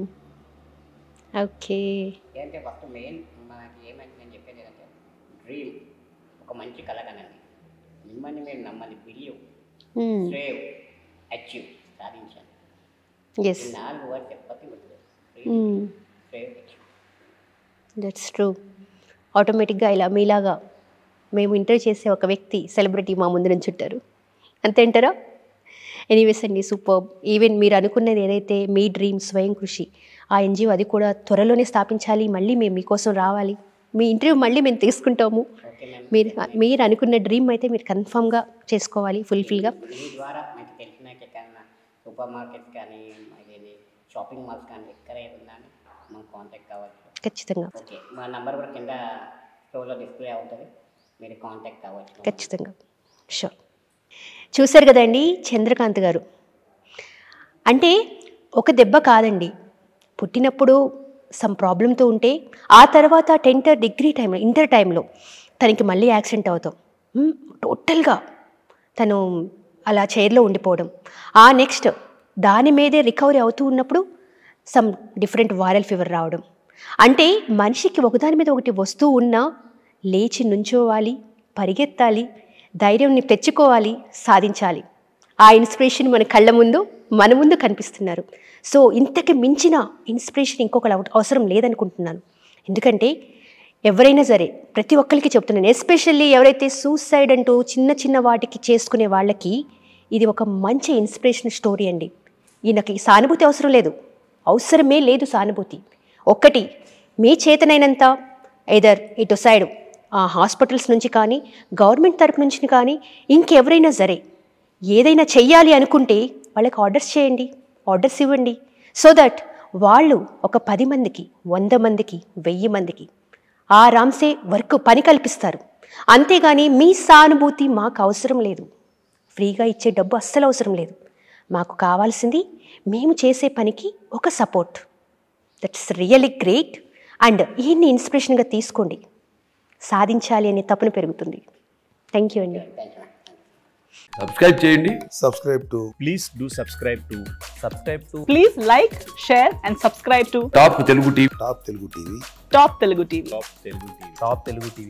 ఓకే ఏంటంటే ఫస్ట్ మెయిన్ మనకి ఏమైంది నేను చెప్పేది ఏంటంటే డ్రీమ్ ఒక మంచి కలగనండి మిమ్మల్ని మీరు నమ్మని బిలీవ్ మ్మ్. స్ట్రేవ్ అచీవ్ సాధించాను ఎస్ ఈ నాలుగు వర్డ్ చెప్పతే ఉంటుంది మ్మ్. స్ట్రేవ్ అచీవ్ దట్స్ ట్రూ ఆటోమేటిక్గా ఇలా మీలాగా మేము ఇంటర్వ్యూ చేసే ఒక వ్యక్తి సెలబ్రిటీ మా ముందు నుంచి ఉంటారు అంతే అంటారా ఎనీవేస్ అండి సూపర్ ఈవెన్ మీరు అనుకున్నది ఏదైతే మీ డ్రీమ్ స్వయం కృషి ఆ ఎన్జిఓ అది కూడా త్వరలోనే స్థాపించాలి మళ్ళీ మేము మీకోసం రావాలి మీ ఇంటర్వ్యూ మళ్ళీ మేము తీసుకుంటాము ఓకే మ్యామ్ మీరు మీరు అనుకున్న డ్రీమ్ అయితే మీరు కన్ఫామ్గా చేసుకోవాలి ఫుల్ఫిల్గా మీ ద్వారా మీకు తెలిసిన ఎక్కడైనా సూపర్ మార్కెట్ కానీ ఇది షాపింగ్ మాల్స్ కానీ ఎక్కడ ఏదన్నా మాకు కాంటాక్ట్ కావచ్చు ఖచ్చితంగా ఓకే మా నంబర్ కూడా కింద స్టోర్లో డిస్ప్లే అవుతుంది మీరు కాంటాక్ట్ కావచ్చు ఖచ్చితంగా షూర్ చూశారు కదండి చంద్రకాంత్ గారు అంటే ఒక దెబ్బ కాదండి పుట్టినప్పుడు సమ్ ప్రాబ్లంతో ఉంటే ఆ తర్వాత టెన్త్ డిగ్రీ టైంలో ఇంటర్ టైంలో తనకి మళ్ళీ యాక్సిడెంట్ అవుతాం మ్, టోటల్గా తను అలా చైర్లో ఉండిపోవడం ఆ నెక్స్ట్ దాని మీదే రికవరీ అవుతూ ఉన్నప్పుడు సమ్ డిఫరెంట్ వైరల్ ఫీవర్ రావడం అంటే మనిషికి ఒకదాని మీద ఒకటి వస్తూ ఉన్నా లేచి నుంచోవాలి పరిగెత్తాలి ధైర్యంని తెచ్చుకోవాలి సాధించాలి ఆ ఇన్స్పిరేషన్ మన కళ్ళ ముందు మన ముందు కనిపిస్తున్నారు సో ఇంతకు మించిన ఇన్స్పిరేషన్ ఇంకొకరు అవ- అవసరం లేదనుకుంటున్నాను ఎందుకంటే ఎవరైనా సరే ప్రతి ఒక్కరికి చెప్తున్నాను ఎస్పెషల్లీ ఎవరైతే సూసైడ్ అంటూ చిన్న చిన్న వాటికి చేసుకునే వాళ్ళకి ఇది ఒక మంచి ఇన్స్పిరేషన్ స్టోరీ అండి ఈయనకి సానుభూతి అవసరం లేదు అవసరమే లేదు సానుభూతి ఒక్కటి మీ చేతనైనంత ఎదర్ ఇటు సైడ్ ఆ హాస్పిటల్స్ నుంచి కానీ గవర్నమెంట్ తరపు నుంచి కానీ ఇంకెవరైనా సరే ఏదైనా చెయ్యాలి అనుకుంటే వాళ్ళకి ఆర్డర్స్ చేయండి ఆర్డర్స్ ఇవ్వండి సో దట్ వాళ్ళు ఒక పది మందికి వంద మందికి వెయ్యి మందికి ఆరామ్సే వర్క్ పని కల్పిస్తారు అంతేగాని మీ సానుభూతి మాకు అవసరం లేదు ఫ్రీగా ఇచ్చే డబ్బు అస్సలు అవసరం లేదు మాకు కావాల్సింది మేము చేసే పనికి ఒక support that's really great and ఈయన్ని ఇన్స్పిరేషన్గా తీసుకోండి సాధించాలి అనే తపన పెరుగుతుంది థ్యాంక్ యూ అండి థ్యాంక్ యూ సబ్స్క్రైబ్ చేయండి subscribe to please do subscribe to subscribe to Please like, share, and subscribe to top Telugu TV Top Telugu TV. Top Telugu TV. top telugu tv top telugu tv